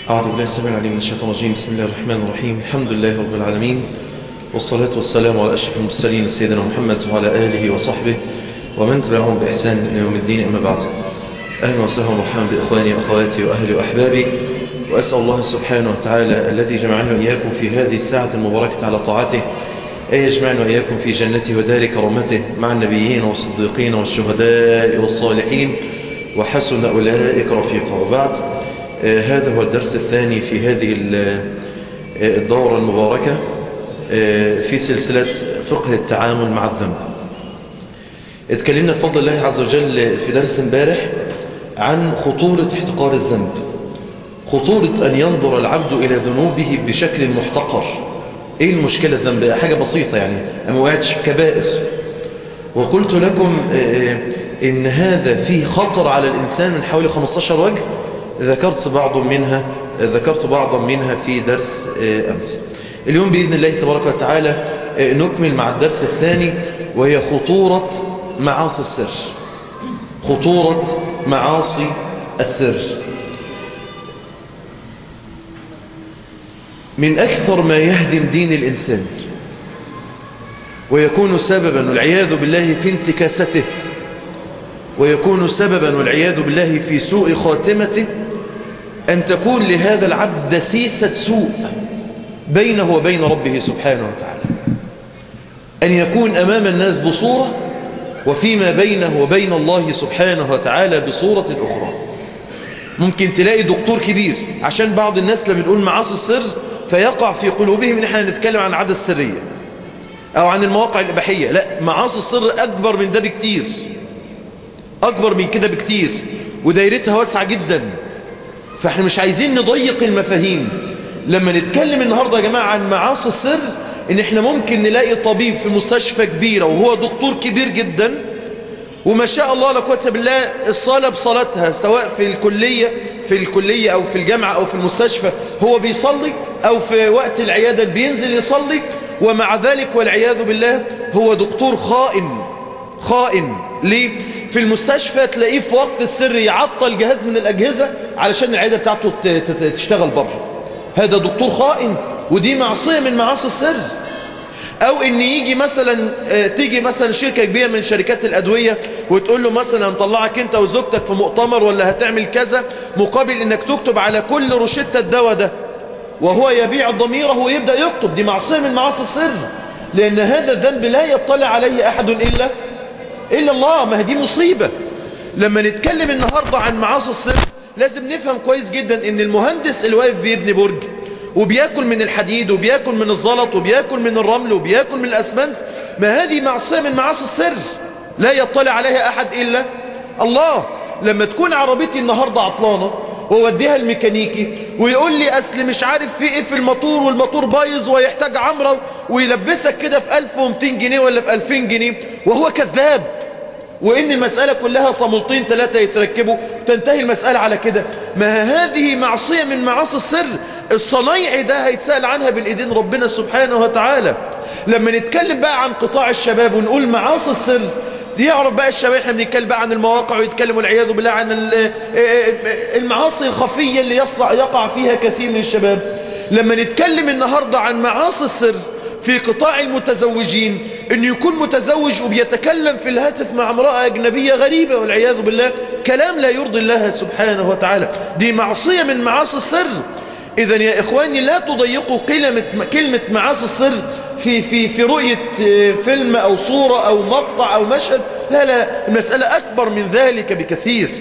أعوذ بالله السميع العليم من الشيطان الرجيم بسم الله الرحمن الرحيم الحمد لله رب العالمين والصلاة والسلام على أشرف المرسلين سيدنا محمد وعلى آله وصحبه ومن تبعهم بإحسان إلى يوم الدين أما بعد أهلا وسهلا ومرحبا بإخواني وأخواتي وأهلي وأحبابي وأسأل الله سبحانه وتعالى الذي جمعنا وإياكم في هذه الساعة المباركة على طاعته أن يجمعنا وإياكم في جنته ودار كرامته مع النبيين والصديقين والشهداء والصالحين وحسن أولئك رفيقا وبعد آه هذا هو الدرس الثاني في هذه الدورة المباركة آه في سلسلة فقه التعامل مع الذنب اتكلمنا بفضل الله عز وجل في درس امبارح عن خطورة احتقار الذنب خطورة أن ينظر العبد إلى ذنوبه بشكل محتقر إيه المشكلة الذنب حاجة بسيطة يعني أما وقعتش في كبائر وقلت لكم إن هذا فيه خطر على الإنسان من حوالي 15 وجه ذكرت بعض منها ذكرت بعضا منها في درس أمس اليوم بإذن الله تبارك وتعالى نكمل مع الدرس الثاني وهي خطورة معاصي السر خطورة معاصي السر من أكثر ما يهدم دين الإنسان ويكون سببا والعياذ بالله في انتكاسته ويكون سببا والعياذ بالله في سوء خاتمته أن تكون لهذا العبد دسيسة سوء بينه وبين ربه سبحانه وتعالى أن يكون أمام الناس بصورة وفيما بينه وبين الله سبحانه وتعالى بصورة أخرى ممكن تلاقي دكتور كبير عشان بعض الناس لما نقول معاصي السر فيقع في قلوبهم ان احنا نتكلم عن عادة السرية او عن المواقع الاباحية لا معاصي السر اكبر من ده بكتير اكبر من كده بكتير ودايرتها واسعة جدا فاحنا مش عايزين نضيق المفاهيم لما نتكلم النهاردة يا جماعة عن معاصي السر ان احنا ممكن نلاقي طبيب في مستشفى كبيرة وهو دكتور كبير جدا وما شاء الله لا قوه بالله الصلاة بصلاتها سواء في الكلية في الكلية أو في الجامعة أو في المستشفى هو بيصلي أو في وقت العيادة بينزل يصلي ومع ذلك والعياذ بالله هو دكتور خائن خائن ليه؟ في المستشفى تلاقيه في وقت السر يعطل جهاز من الأجهزة علشان العيادة بتاعته تشتغل بره هذا دكتور خائن ودي معصية من معاصي السر او ان يجي مثلا تيجي مثلا شركة كبيرة من شركات الادوية وتقول له مثلا هنطلعك انت وزوجتك في مؤتمر ولا هتعمل كذا مقابل انك تكتب على كل روشتة الدواء ده وهو يبيع ضميره ويبدأ يكتب دي معصية من معاصي السر لان هذا الذنب لا يطلع عليه احد الا الا الله ما دي مصيبة لما نتكلم النهاردة عن معاصي السر لازم نفهم كويس جدا ان المهندس اللي واقف بيبني برج وبياكل من الحديد وبياكل من الزلط وبياكل من الرمل وبياكل من الأسمنت ما هذه معصية من معاصي السر لا يطلع عليها أحد إلا الله لما تكون عربيتي النهاردة عطلانة ووديها الميكانيكي ويقول لي أصل مش عارف في إيه في الموتور والموتور بايظ ويحتاج عمرة ويلبسك كده في 1200 جنيه ولا في 2000 جنيه وهو كذاب وإن المسألة كلها صمولتين ثلاثة يتركبوا تنتهي المسألة على كده ما هذه معصية من معاصي السر الصنايعي ده هيتسأل عنها بالإيدين ربنا سبحانه وتعالى لما نتكلم بقى عن قطاع الشباب ونقول معاصي السر يعرف بقى الشباب احنا بنتكلم بقى عن المواقع ويتكلم والعياذ بالله عن المعاصي الخفية اللي يقع فيها كثير من الشباب لما نتكلم النهاردة عن معاصي السر في قطاع المتزوجين انه يكون متزوج وبيتكلم في الهاتف مع امرأة اجنبية غريبة والعياذ بالله كلام لا يرضي الله سبحانه وتعالى دي معصية من معاصي السر اذا يا اخواني لا تضيقوا كلمة, كلمة معاصي السر في, في, في رؤية فيلم او صورة او مقطع او مشهد لا لا المسألة اكبر من ذلك بكثير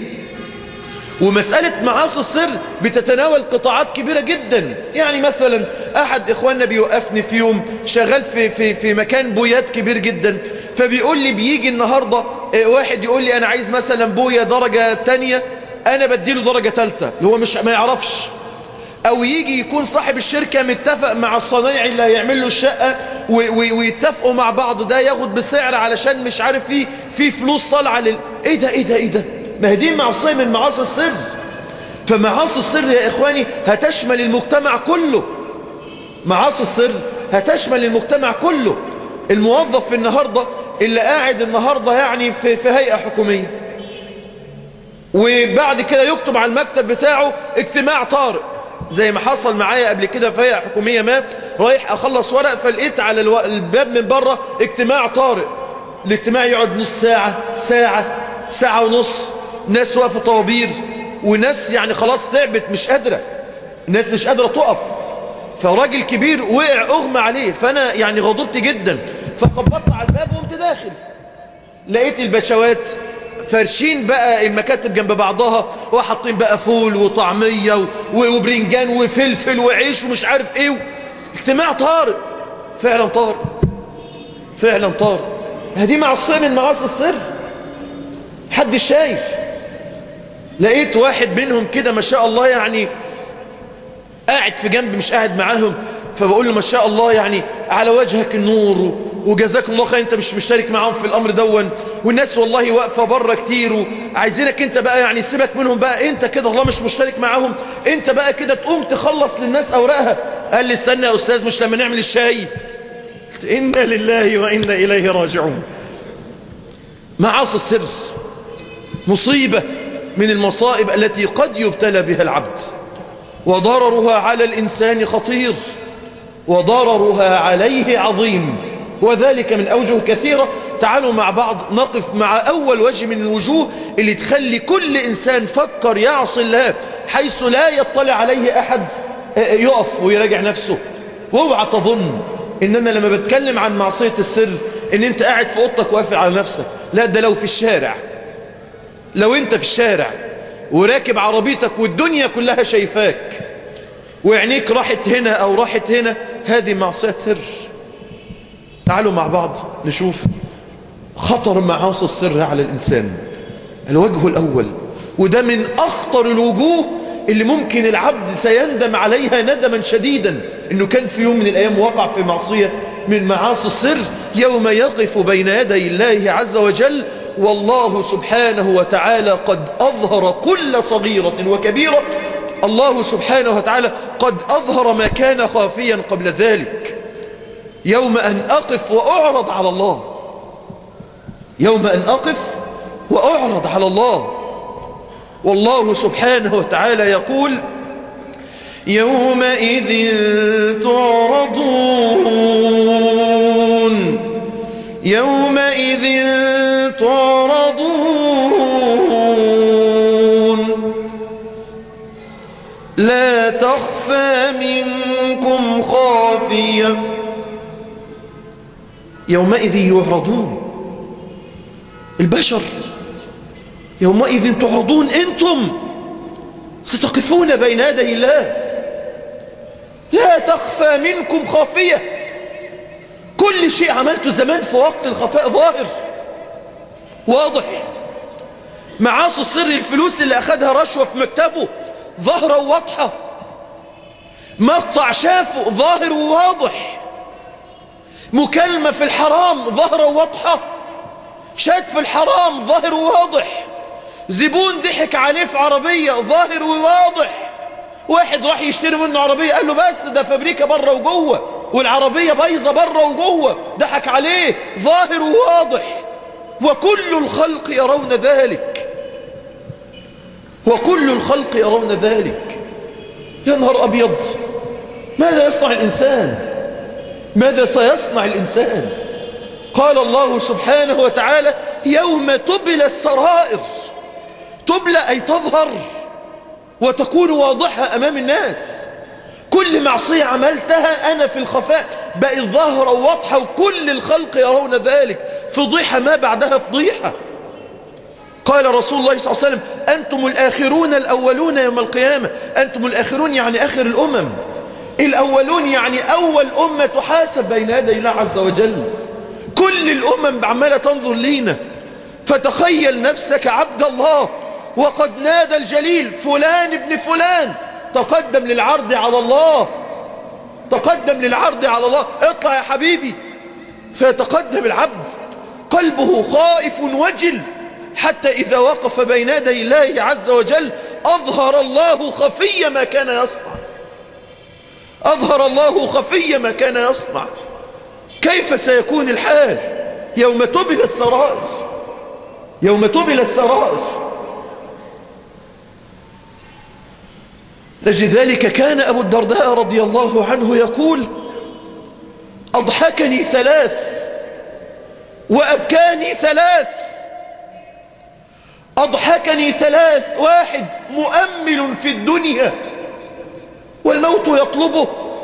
ومسألة معاصي السر بتتناول قطاعات كبيرة جدا يعني مثلا أحد إخواننا بيوقفني في يوم شغال في, في, في مكان بويات كبير جدا فبيقول لي بيجي النهاردة واحد يقول لي أنا عايز مثلا بوية درجة تانية أنا بديله درجة تالتة اللي هو مش ما يعرفش أو يجي يكون صاحب الشركة متفق مع الصنايعي اللي هيعمل له الشقة ويتفقوا مع بعض ده ياخد بسعر علشان مش عارف فيه في فلوس طالعة لل... إيه ده إيه ده إيه ده ما هي دي معصية من معاصي السر فمعاصي السر يا إخواني هتشمل المجتمع كله معاصي السر هتشمل المجتمع كله الموظف في النهاردة اللي قاعد النهاردة يعني في, في هيئة حكومية وبعد كده يكتب على المكتب بتاعه اجتماع طارئ زي ما حصل معايا قبل كده في هيئة حكومية ما رايح أخلص ورق فلقيت على الو... الباب من بره اجتماع طارئ الاجتماع يقعد نص ساعة ساعة ساعة ونص ناس واقفة طوابير وناس يعني خلاص تعبت مش قادرة الناس مش قادرة تقف فراجل كبير وقع أغمى عليه فأنا يعني غضبت جدا فخبطت على الباب وقمت داخل لقيت البشوات فرشين بقى المكاتب جنب بعضها وحاطين بقى فول وطعمية وبرنجان وفلفل وعيش ومش عارف ايه اجتماع طارئ فعلا طارئ فعلا طارئ هذه معصية من معاصي السر حد شايف لقيت واحد منهم كده ما شاء الله يعني قاعد في جنب مش قاعد معاهم فبقول له ما شاء الله يعني على وجهك النور وجزاك الله خير انت مش مشترك معاهم في الامر دون والناس والله واقفه بره كتير وعايزينك انت بقى يعني سيبك منهم بقى انت كده الله مش مشترك معاهم انت بقى كده تقوم تخلص للناس اوراقها قال لي استنى يا استاذ مش لما نعمل الشاي قلت انا لله وانا اليه راجعون معاصي السر مصيبه من المصائب التي قد يبتلى بها العبد وضررها على الإنسان خطير وضررها عليه عظيم وذلك من أوجه كثيرة تعالوا مع بعض نقف مع أول وجه من الوجوه اللي تخلي كل إنسان فكر يعصي الله حيث لا يطلع عليه أحد يقف ويراجع نفسه واوعى تظن إن أنا لما بتكلم عن معصية السر إن أنت قاعد في أوضتك وقافل على نفسك لا ده لو في الشارع لو أنت في الشارع وراكب عربيتك والدنيا كلها شايفاك وعينيك راحت هنا أو راحت هنا هذه معصية سر تعالوا مع بعض نشوف خطر معاصي السر على الإنسان الوجه الأول وده من أخطر الوجوه اللي ممكن العبد سيندم عليها ندما شديدا إنه كان في يوم من الأيام وقع في معصية من معاصي السر يوم يقف بين يدي الله عز وجل والله سبحانه وتعالى قد أظهر كل صغيرة وكبيرة الله سبحانه وتعالى قد أظهر ما كان خافيا قبل ذلك يوم أن أقف وأعرض على الله يوم أن أقف وأعرض على الله والله سبحانه وتعالى يقول يومئذ تعرضون يومئذ تعرضون لا تخفى منكم خافية يومئذ يعرضون البشر يومئذ تعرضون أنتم ستقفون بين يدي الله لا تخفى منكم خافية كل شيء عملته زمان في وقت الخفاء ظاهر واضح معاصي السر الفلوس اللي أخدها رشوة في مكتبه ظاهرة وواضحة مقطع شافه ظاهر وواضح مكالمة في الحرام ظاهرة وواضحة شات في الحرام ظاهر وواضح زبون ضحك عليه في عربية ظاهر وواضح واحد راح يشتري منه عربية قال له بس ده فابريكا بره وجوه والعربية بايظة بره وجوه ضحك عليه ظاهر وواضح وكل الخلق يرون ذلك وكل الخلق يرون ذلك يا نهار أبيض ماذا يصنع الإنسان ماذا سيصنع الإنسان قال الله سبحانه وتعالى يوم تبلى السرائر تبلى أي تظهر وتكون واضحة أمام الناس كل معصية عملتها أنا في الخفاء بقت ظاهرة وواضحة وكل الخلق يرون ذلك فضيحة ما بعدها فضيحة قال رسول الله صلى الله عليه وسلم أنتم الآخرون الأولون يوم القيامة أنتم الآخرون يعني آخر الأمم الأولون يعني أول أمة تحاسب بين يدي الله عز وجل كل الأمم عمالة تنظر لينا فتخيل نفسك عبد الله وقد نادى الجليل فلان ابن فلان تقدم للعرض على الله تقدم للعرض على الله اطلع يا حبيبي فيتقدم العبد قلبه خائف وجل حتى إذا وقف بين يدي الله عز وجل أظهر الله خفي ما كان يصنع أظهر الله خفي ما كان يصنع كيف سيكون الحال يوم تبل السرائر يوم تبل السرائر لجل ذلك كان أبو الدرداء رضي الله عنه يقول أضحكني ثلاث وأبكاني ثلاث أضحكني ثلاث واحد مؤمل في الدنيا والموت يطلبه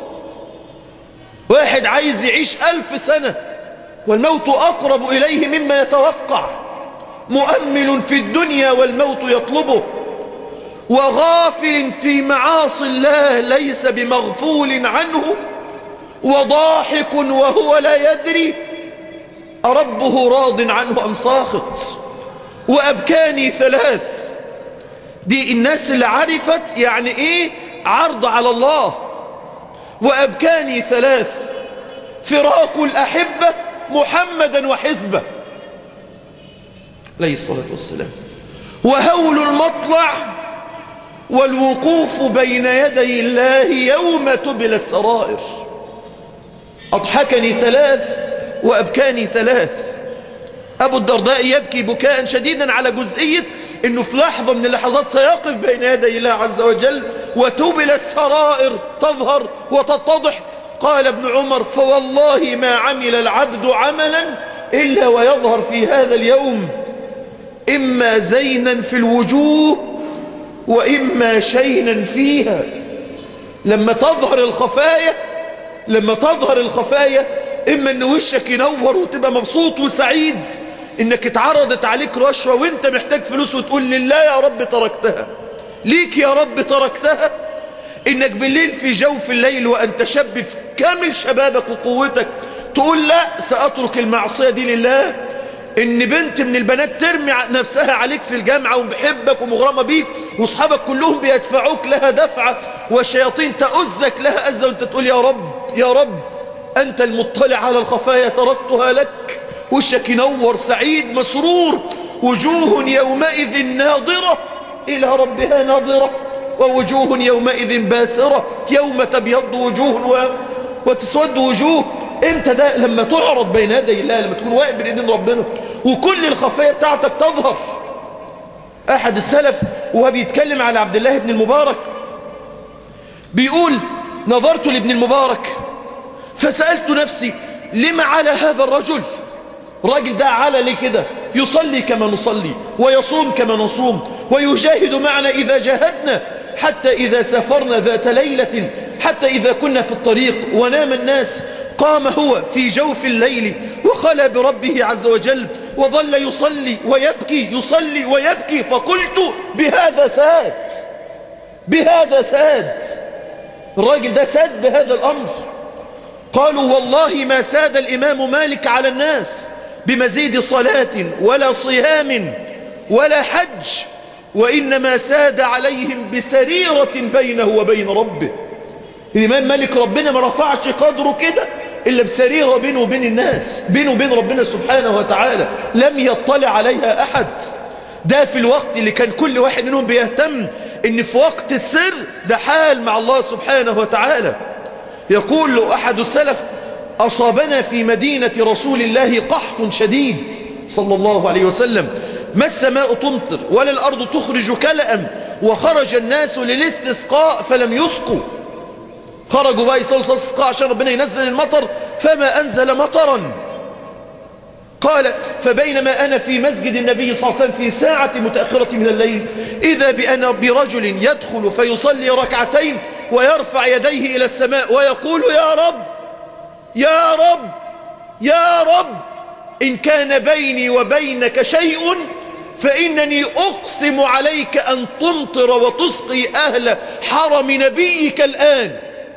واحد عايز يعيش ألف سنة والموت أقرب إليه مما يتوقع مؤمل في الدنيا والموت يطلبه وغافل في معاصي الله ليس بمغفول عنه وضاحك وهو لا يدري أربه راض عنه أم ساخط وأبكاني ثلاث دي الناس اللي عرفت يعني إيه عرض على الله وأبكاني ثلاث فراق الأحبة محمدا وحزبه عليه الصلاة والسلام وهول المطلع والوقوف بين يدي الله يوم تبل السرائر أضحكني ثلاث وأبكاني ثلاث أبو الدرداء يبكي بكاء شديدا على جزئية أنه في لحظة من اللحظات سيقف بين يدي الله عز وجل وتبل السرائر تظهر وتتضح قال ابن عمر فوالله ما عمل العبد عملا إلا ويظهر في هذا اليوم إما زينا في الوجوه وإما شينا فيها لما تظهر الخفايا لما تظهر الخفايا إما أن وشك ينور وتبقى مبسوط وسعيد إنك اتعرضت عليك رشوة وإنت محتاج فلوس وتقول لله يا رب تركتها ليك يا رب تركتها إنك بالليل في جوف الليل وأنت شاب في كامل شبابك وقوتك تقول لا سأترك المعصية دي لله ان بنت من البنات ترمي نفسها عليك في الجامعة وبحبك ومغرمة بيك واصحابك كلهم بيدفعوك لها دفعة والشياطين تأزك لها أزة وانت تقول يا رب يا رب أنت المطلع على الخفايا تركتها لك وشك ينور سعيد مسرور وجوه يومئذ ناظرة إلى ربها ناظرة ووجوه يومئذ باسرة يوم تبيض وجوه و... وتسود وجوه امتى ده لما تعرض بين يدي الله لما تكون واقف بين ايدين ربنا وكل الخفايا بتاعتك تظهر احد السلف وهو بيتكلم على عبد الله بن المبارك بيقول نظرت لابن المبارك فسألت نفسي لما على هذا الرجل الراجل ده على ليه كده يصلي كما نصلي ويصوم كما نصوم ويجاهد معنا إذا جاهدنا حتى إذا سافرنا ذات ليلة حتى إذا كنا في الطريق ونام الناس قام هو في جوف الليل وخلى بربه عز وجل وظل يصلي ويبكي يصلي ويبكي فقلت بهذا ساد بهذا ساد الراجل ده ساد بهذا الأمر قالوا والله ما ساد الإمام مالك على الناس بمزيد صلاة ولا صيام ولا حج وإنما ساد عليهم بسريرة بينه وبين ربه الإمام مالك ربنا ما رفعش قدره كده إلا بسريرة بينه وبين الناس بينه وبين ربنا سبحانه وتعالى لم يطلع عليها أحد ده في الوقت اللي كان كل واحد منهم بيهتم إن في وقت السر ده حال مع الله سبحانه وتعالى يقول له أحد السلف أصابنا في مدينة رسول الله قحط شديد صلى الله عليه وسلم ما السماء تمطر ولا الأرض تخرج كلأم وخرج الناس للاستسقاء فلم يسقوا خرجوا بقى يصلوا صلاة الاستسقاء عشان ربنا ينزل المطر فما أنزل مطرا قال فبينما أنا في مسجد النبي صلى الله عليه وسلم في ساعة متأخرة من الليل إذا بأنا برجل يدخل فيصلي ركعتين ويرفع يديه إلى السماء ويقول يا رب يا رب يا رب إن كان بيني وبينك شيء فإنني أقسم عليك أن تمطر وتسقي أهل حرم نبيك الآن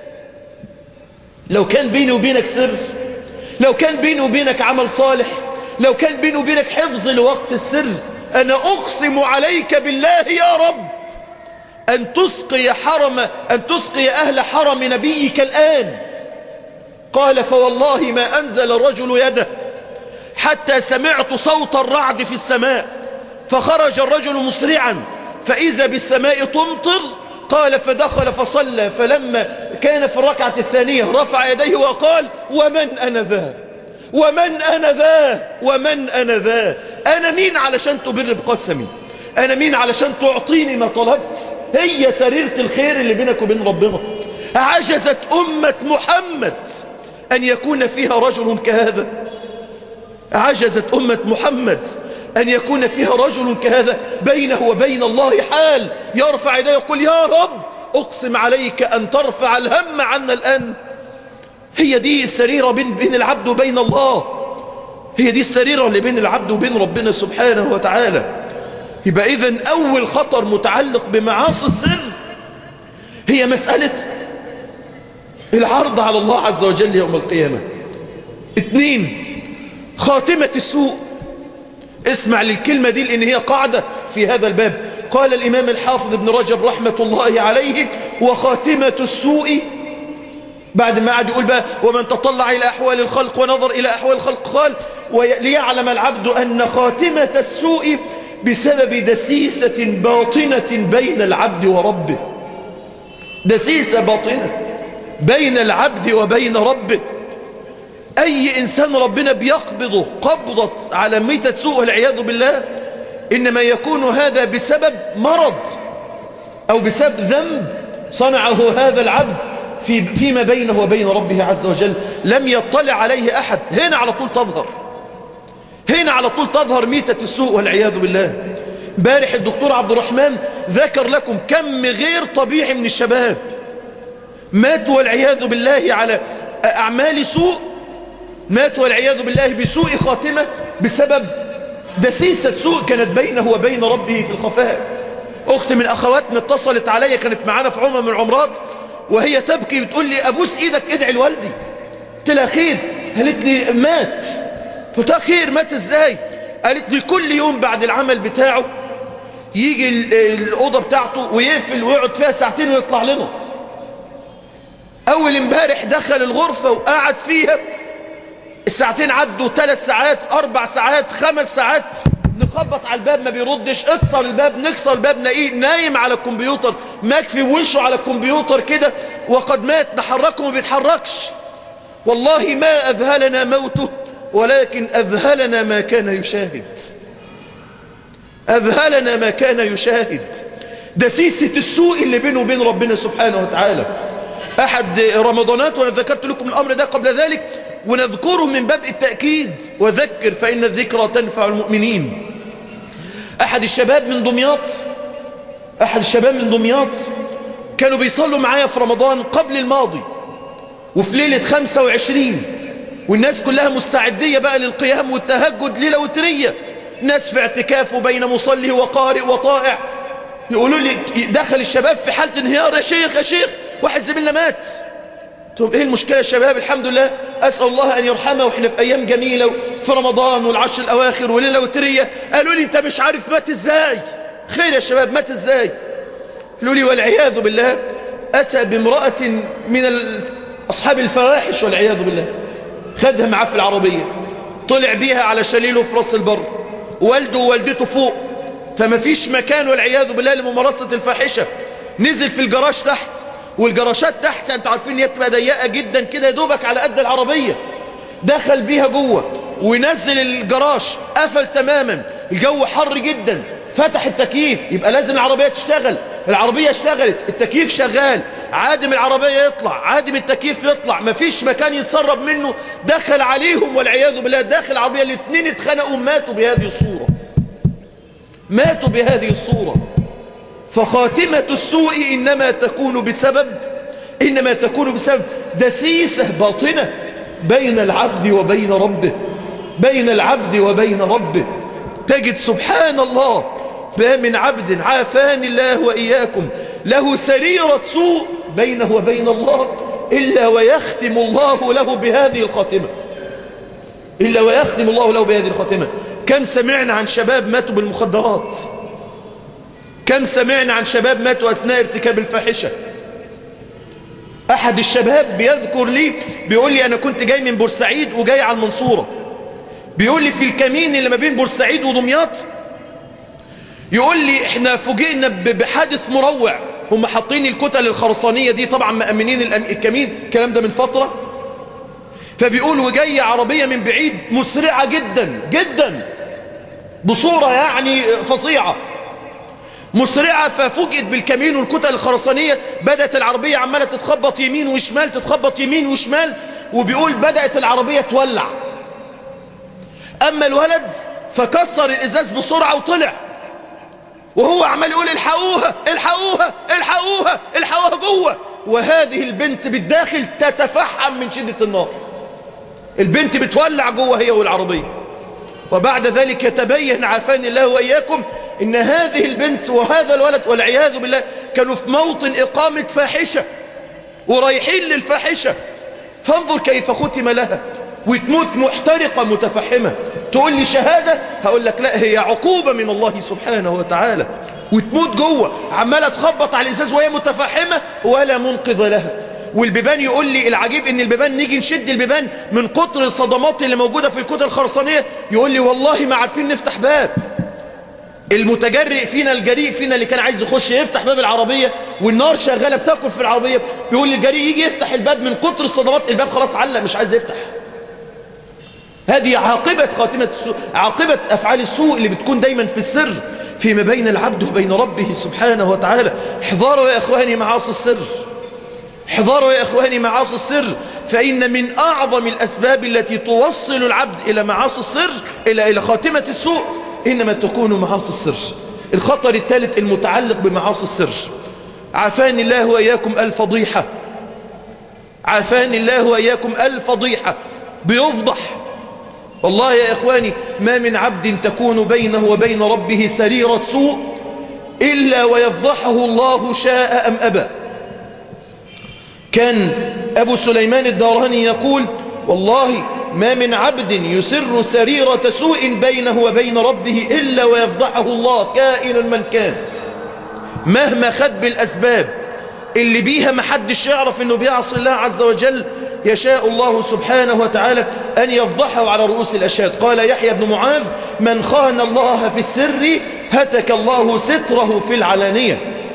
لو كان بيني وبينك سر لو كان بيني وبينك عمل صالح لو كان بيني وبينك حفظ لوقت السر أنا أقسم عليك بالله يا رب أن تسقي حرم أن تسقي أهل حرم نبيك الآن قال فوالله ما أنزل الرجل يده حتى سمعت صوت الرعد في السماء فخرج الرجل مسرعا فإذا بالسماء تمطر قال فدخل فصلى فلما كان في الركعة الثانية رفع يديه وقال ومن أنا ذا ومن أنا ذا ومن أنا ذا أنا مين علشان تبر بقسمي أنا مين علشان تعطيني ما طلبت هي سريرة الخير اللي بينك وبين ربنا عجزت أمة محمد أن يكون فيها رجل كهذا عجزت أمة محمد أن يكون فيها رجل كهذا بينه وبين الله حال يرفع يديه يقول يا رب أقسم عليك أن ترفع الهم عنا الآن هي دي السريرة بين, بين العبد وبين الله هي دي السريرة اللي بين العبد وبين ربنا سبحانه وتعالى يبقى إذن أول خطر متعلق بمعاصي السر هي مسألة العرض على الله عز وجل يوم القيامة اثنين خاتمة السوء اسمع للكلمة دي لأن هي قاعدة في هذا الباب قال الإمام الحافظ ابن رجب رحمة الله عليه وخاتمة السوء بعد ما قعد يقول بقى ومن تطلع إلى أحوال الخلق ونظر إلى أحوال الخلق قال ليعلم العبد أن خاتمة السوء بسبب دسيسة باطنة بين العبد وربه دسيسة باطنة بين العبد وبين ربه أي إنسان ربنا بيقبضه قبضة على ميتة سوء والعياذ بالله إنما يكون هذا بسبب مرض أو بسبب ذنب صنعه هذا العبد في فيما بينه وبين ربه عز وجل لم يطلع عليه أحد هنا على طول تظهر هنا على طول تظهر ميتة السوء والعياذ بالله بارح الدكتور عبد الرحمن ذكر لكم كم غير طبيعي من الشباب ماتوا والعياذ بالله على أعمال سوء مات والعياذ بالله بسوء خاتمة بسبب دسيسة سوء كانت بينه وبين ربه في الخفاء أخت من أخواتنا اتصلت علي كانت معانا في عمر من العمرات وهي تبكي بتقول لي أبوس إيدك ادعي لوالدي قلت لها خير قالت لي مات قلت لها خير مات إزاي قالت لي كل يوم بعد العمل بتاعه يجي الأوضة بتاعته ويقفل ويقعد فيها ساعتين ويطلع لنا أول امبارح دخل الغرفة وقعد فيها الساعتين عدوا ثلاث ساعات أربع ساعات خمس ساعات نخبط على الباب ما بيردش اكسر الباب نكسر الباب نلاقيه نايم على الكمبيوتر مكفي وشه على الكمبيوتر كده وقد مات نحركه ما بيتحركش والله ما أذهلنا موته ولكن أذهلنا ما كان يشاهد أذهلنا ما كان يشاهد دسيسة السوء اللي بينه وبين ربنا سبحانه وتعالى أحد رمضانات وأنا ذكرت لكم الأمر ده قبل ذلك ونذكره من باب التأكيد وذكر فإن الذكرى تنفع المؤمنين أحد الشباب من دمياط أحد الشباب من دمياط كانوا بيصلوا معايا في رمضان قبل الماضي وفي ليلة 25 والناس كلها مستعدية بقى للقيام والتهجد ليلة وترية ناس في اعتكاف بين مصلي وقارئ وطائع يقولوا لي دخل الشباب في حالة انهيار يا شيخ يا شيخ واحد زميلنا مات طب ايه المشكلة يا شباب الحمد لله أسأل الله أن يرحمه وإحنا في أيام جميلة في رمضان والعشر الأواخر وليلة وترية قالوا لي أنت مش عارف مات إزاي خير يا شباب مات إزاي قالوا لي والعياذ بالله أتى بامرأة من أصحاب الفواحش والعياذ بالله خدها معاه في العربية طلع بيها على شليله في راس البر والده ووالدته فوق فما فيش مكان والعياذ بالله لممارسة الفاحشة نزل في الجراج تحت والجراشات تحت انتوا عارفين ان هي بتبقى ضيقه جدا كده يا دوبك على قد العربيه دخل بيها جوه ونزل الجراج قفل تماما الجو حر جدا فتح التكييف يبقى لازم العربيه تشتغل العربيه اشتغلت التكييف شغال عادم العربيه يطلع عادم التكييف يطلع مفيش مكان يتسرب منه دخل عليهم والعياذ بالله داخل العربيه الاثنين اتخنقوا ماتوا بهذه الصوره ماتوا بهذه الصوره فخاتمة السوء إنما تكون بسبب إنما تكون بسبب دسيسة باطنة بين العبد وبين ربه بين العبد وبين ربه تجد سبحان الله ما من عبد عافاني الله وإياكم له سريرة سوء بينه وبين الله إلا ويختم الله له بهذه الخاتمة إلا ويختم الله له بهذه الخاتمة كم سمعنا عن شباب ماتوا بالمخدرات كم سمعنا عن شباب ماتوا أثناء ارتكاب الفاحشة أحد الشباب بيذكر لي بيقول لي أنا كنت جاي من بورسعيد وجاي على المنصورة بيقول لي في الكمين اللي ما بين بورسعيد ودمياط يقول لي احنا فوجئنا بحادث مروع هم حاطين الكتل الخرسانية دي طبعا مأمنين الكمين الكلام ده من فترة فبيقول وجاية عربية من بعيد مسرعة جدا جدا بصورة يعني فظيعة مسرعة ففوجئت بالكمين والكتل الخرسانية بدأت العربية عمالة تتخبط يمين وشمال تتخبط يمين وشمال وبيقول بدأت العربية تولع أما الولد فكسر الإزاز بسرعة وطلع وهو عمال يقول الحقوها الحقوها الحقوها الحقوها جوه وهذه البنت بالداخل تتفحم من شدة النار البنت بتولع جوه هي والعربية وبعد ذلك يتبين عافاني الله وإياكم إن هذه البنت وهذا الولد والعياذ بالله كانوا في موطن إقامة فاحشة ورايحين للفاحشة فانظر كيف ختم لها وتموت محترقة متفحمة تقول لي شهادة هقول لك لا هي عقوبة من الله سبحانه وتعالى وتموت جوه عمالة تخبط على الإزاز وهي متفحمة ولا منقذ لها والبيبان يقول لي العجيب ان البيبان نيجي نشد البيبان من كتر الصدمات اللي موجودة في الكتل الخرسانية يقول لي والله ما عارفين نفتح باب المتجرئ فينا الجريء فينا اللي كان عايز يخش يفتح باب العربية والنار شغالة بتاكل في العربية بيقول لي الجريء يجي يفتح الباب من كتر الصدمات الباب خلاص علق مش عايز يفتح هذه عاقبة خاتمة السوء عاقبة أفعال السوء اللي بتكون دايما في السر فيما بين العبد وبين ربه سبحانه وتعالى احذروا يا إخواني معاصي السر احذروا يا إخواني معاصي السر فإن من أعظم الأسباب التي توصل العبد إلى معاصي السر إلى إلى خاتمة السوء إنما تكون معاصي السر الخطر الثالث المتعلق بمعاصي السر عافاني الله وإياكم الفضيحة عافاني الله وإياكم الفضيحة بيفضح والله يا إخواني ما من عبد تكون بينه وبين ربه سريرة سوء إلا ويفضحه الله شاء أم أبى كان أبو سليمان الداراني يقول والله ما من عبد يسر سريرة سوء بينه وبين ربه إلا ويفضحه الله كائن من كان مهما خد بالأسباب اللي بيها محدش يعرف أنه بيعصي الله عز وجل يشاء الله سبحانه وتعالى أن يفضحه على رؤوس الأشهاد قال يحيى بن معاذ من خان الله في السر هتك الله ستره في العلانية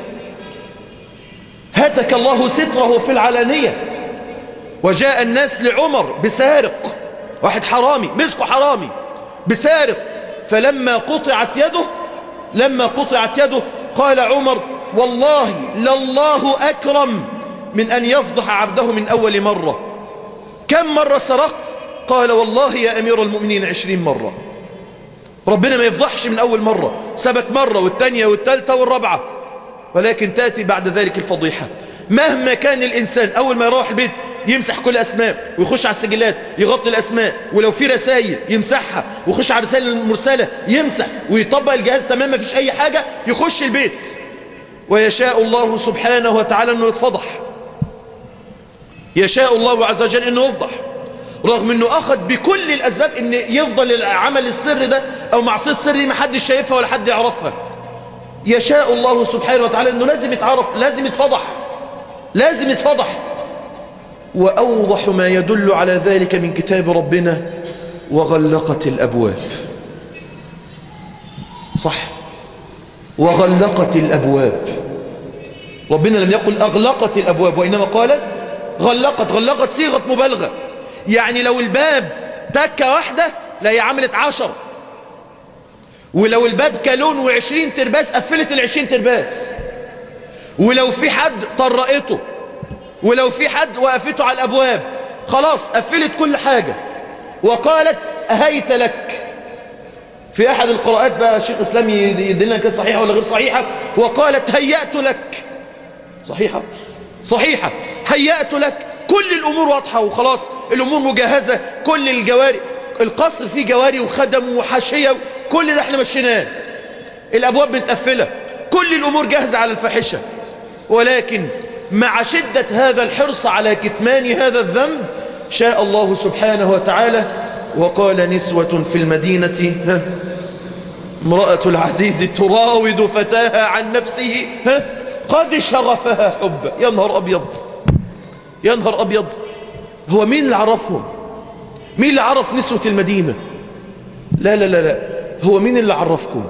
هتك الله ستره في العلانية وجاء الناس لعمر بسارق واحد حرامي مسكه حرامي بسارق فلما قطعت يده لما قطعت يده قال عمر والله لله أكرم من أن يفضح عبده من أول مرة كم مرة سرقت قال والله يا أمير المؤمنين عشرين مرة ربنا ما يفضحش من أول مرة سبك مرة والتانية والتالتة والرابعة ولكن تأتي بعد ذلك الفضيحة مهما كان الإنسان أول ما يروح البيت يمسح كل أسماء ويخش على السجلات يغطي الأسماء ولو في رسائل يمسحها ويخش على الرسائل المرسلة يمسح ويطبق الجهاز تمام ما فيش أي حاجة يخش البيت ويشاء الله سبحانه وتعالى أنه يتفضح يشاء الله عز وجل أنه يفضح رغم أنه أخذ بكل الأسباب أن يفضل العمل السر ده أو معصية سر دي محدش شايفها ولا حد يعرفها يشاء الله سبحانه وتعالى أنه لازم يتعرف لازم يتفضح لازم يتفضح وأوضح ما يدل على ذلك من كتاب ربنا وغلقت الأبواب صح وغلقت الأبواب ربنا لم يقل أغلقت الأبواب وإنما قال غلقت غلقت صيغة مبالغة يعني لو الباب تكة واحدة لا هي عملت عشر ولو الباب كالون وعشرين ترباس قفلت العشرين ترباس ولو في حد طرقته ولو في حد وقفته على الأبواب خلاص قفلت كل حاجة وقالت أهيت لك في أحد القراءات بقى الشيخ إسلام يدلنا كان صحيحة ولا غير صحيحة وقالت هيأت لك صحيحة صحيحة هيأت لك كل الأمور واضحة وخلاص الأمور مجهزة كل الجواري القصر فيه جواري وخدم وحاشية كل ده احنا مشيناه الأبواب متقفلة كل الأمور جاهزة على الفاحشة ولكن مع شدة هذا الحرص على كتمان هذا الذنب شاء الله سبحانه وتعالى وقال نسوة في المدينة ها امرأة العزيز تراود فتاها عن نفسه ها قد شغفها حبا يا نهار أبيض يا نهار أبيض هو مين اللي عرفهم مين اللي عرف نسوة المدينة لا لا لا لا هو مين اللي عرفكم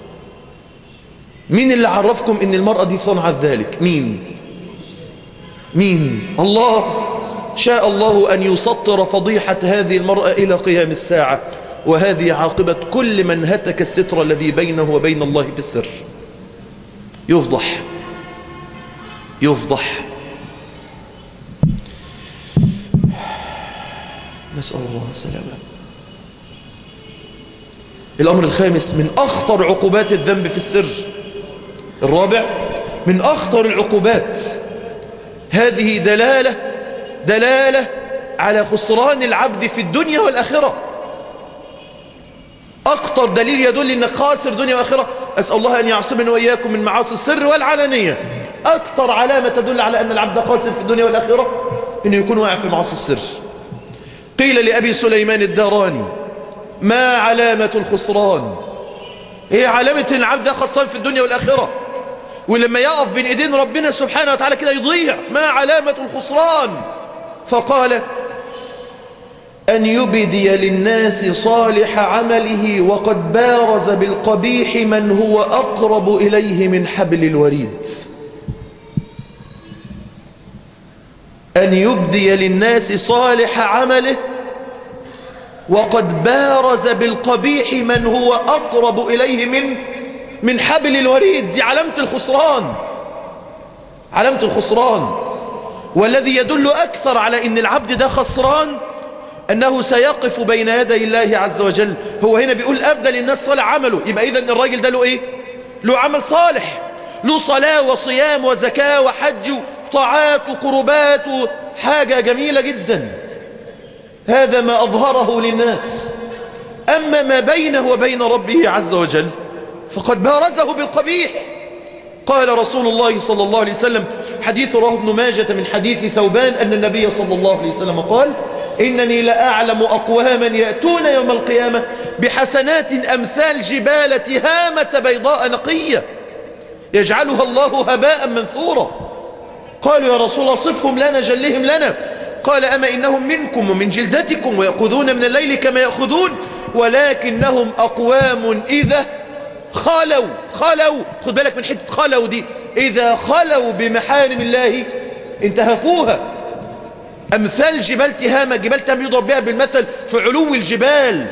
مين اللي عرفكم ان المرأة دي صنعت ذلك مين مين الله شاء الله أن يسطر فضيحة هذه المرأة إلى قيام الساعة وهذه عاقبة كل من هتك الستر الذي بينه وبين الله في السر يفضح يفضح نسأل الله السلامة الأمر الخامس من أخطر عقوبات الذنب في السر الرابع من أخطر العقوبات هذه دلالة دلالة على خسران العبد في الدنيا والآخرة أكتر دليل يدل أنك خاسر دنيا وآخرة أسأل الله أن يعصمني وإياكم من معاصي السر والعلانية أكتر علامة تدل على أن العبد خاسر في الدنيا والآخرة أنه يكون واقع في معاصي السر قيل لأبي سليمان الداراني ما علامة الخسران هي علامة أن العبد خسران في الدنيا والآخرة ولما يقف بين ايدين ربنا سبحانه وتعالى كده يضيع ما علامة الخسران فقال أن يبدي للناس صالح عمله وقد بارز بالقبيح من هو أقرب إليه من حبل الوريد أن يبدي للناس صالح عمله وقد بارز بالقبيح من هو أقرب إليه من من حبل الوريد دي علامة الخسران علامة الخسران والذي يدل أكثر على أن العبد ده خسران أنه سيقف بين يدي الله عز وجل هو هنا بيقول أبدى للناس صالح عمله يبقى إذن الراجل ده له إيه له عمل صالح له صلاة وصيام وزكاة وحج وطاعات وقربات حاجة جميلة جدا هذا ما أظهره للناس أما ما بينه وبين ربه عز وجل فقد بارزه بالقبيح قال رسول الله صلى الله عليه وسلم حديث رواه ابن ماجة من حديث ثوبان أن النبي صلى الله عليه وسلم قال إنني لأعلم أقواما يأتون يوم القيامة بحسنات أمثال جبال تهامة بيضاء نقية يجعلها الله هباء منثورا قالوا يا رسول الله صفهم لنا جلهم لنا قال أما إنهم منكم ومن جلدتكم ويأخذون من الليل كما يأخذون ولكنهم أقوام إذا خلوا خلوا خد بالك من حتة خلوا دي إذا خلوا بمحارم الله انتهكوها أمثال جبال تهامة جبال تهامة يضرب بها بالمثل في علو الجبال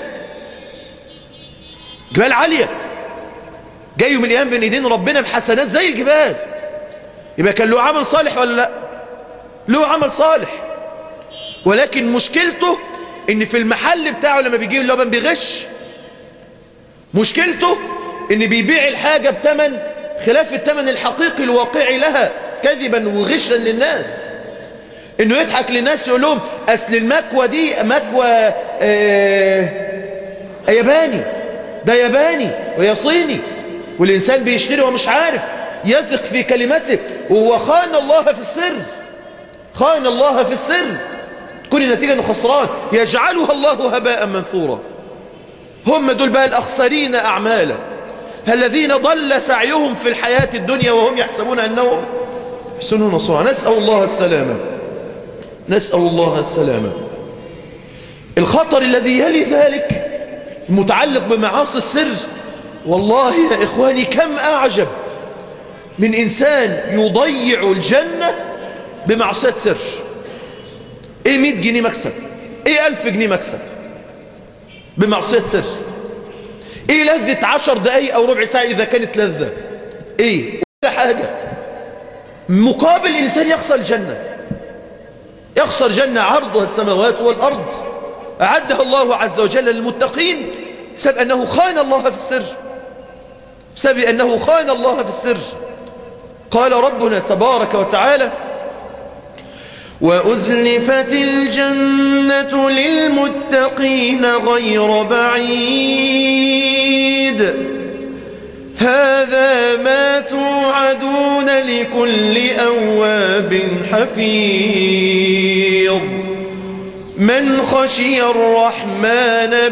جبال عالية جايوا من الأيام بين ايدين ربنا بحسنات زي الجبال يبقى كان له عمل صالح ولا لا له عمل صالح ولكن مشكلته ان في المحل بتاعه لما بيجيب اللبن بيغش مشكلته ان بيبيع الحاجة بتمن خلاف التمن الحقيقي الواقعي لها كذبا وغشا للناس انه يضحك للناس يقول لهم اصل المكوى دي مكوى آه ياباني ده ياباني ويا صيني والانسان بيشتري ومش عارف يثق في كلمته وهو خان الله في السر خان الله في السر تكون النتيجة انه خسران يجعلها الله هباء منثورا هم دول بقى الاخسرين اعمالا الذين ضل سعيهم في الحياة الدنيا وهم يحسبون أنهم يحسنون صنعا نسأل الله السلامة نسأل الله السلامة الخطر الذي يلي ذلك المتعلق بمعاصي السر والله يا إخواني كم أعجب من إنسان يضيع الجنة بمعصية سر إيه مئة جنيه مكسب إيه ألف جنيه مكسب بمعصية سر ايه لذة عشر دقايق او ربع ساعة اذا كانت لذة ايه ولا حاجة مقابل انسان يخسر الجنة يخسر جنة عرضها السماوات والارض اعدها الله عز وجل للمتقين بسبب انه خان الله في السر بسبب انه خان الله في السر قال ربنا تبارك وتعالى وأزلفت الجنة للمتقين غير بعيد هذا ما توعدون لكل أواب حفيظ من خشي الرحمن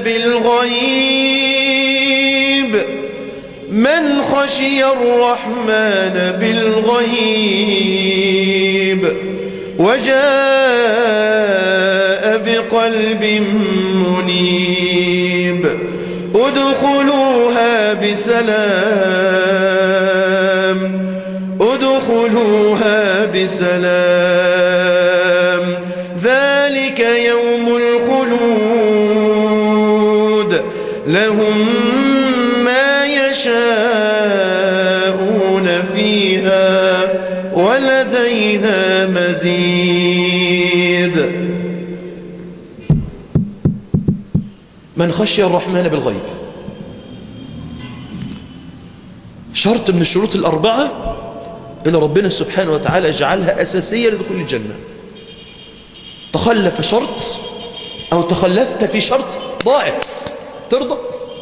بالغيب من خشي الرحمن بالغيب وجاء بقلب منيب ادخلوها بسلام ادخلوها بسلام ذلك يوم الخلود لهم ما يشاءون فيه ولدينا مزيد من خشي الرحمن بالغيب شرط من الشروط الأربعة اللي ربنا سبحانه وتعالى جعلها أساسية لدخول الجنة تخلف شرط أو تخلفت في شرط ضاعت ترضى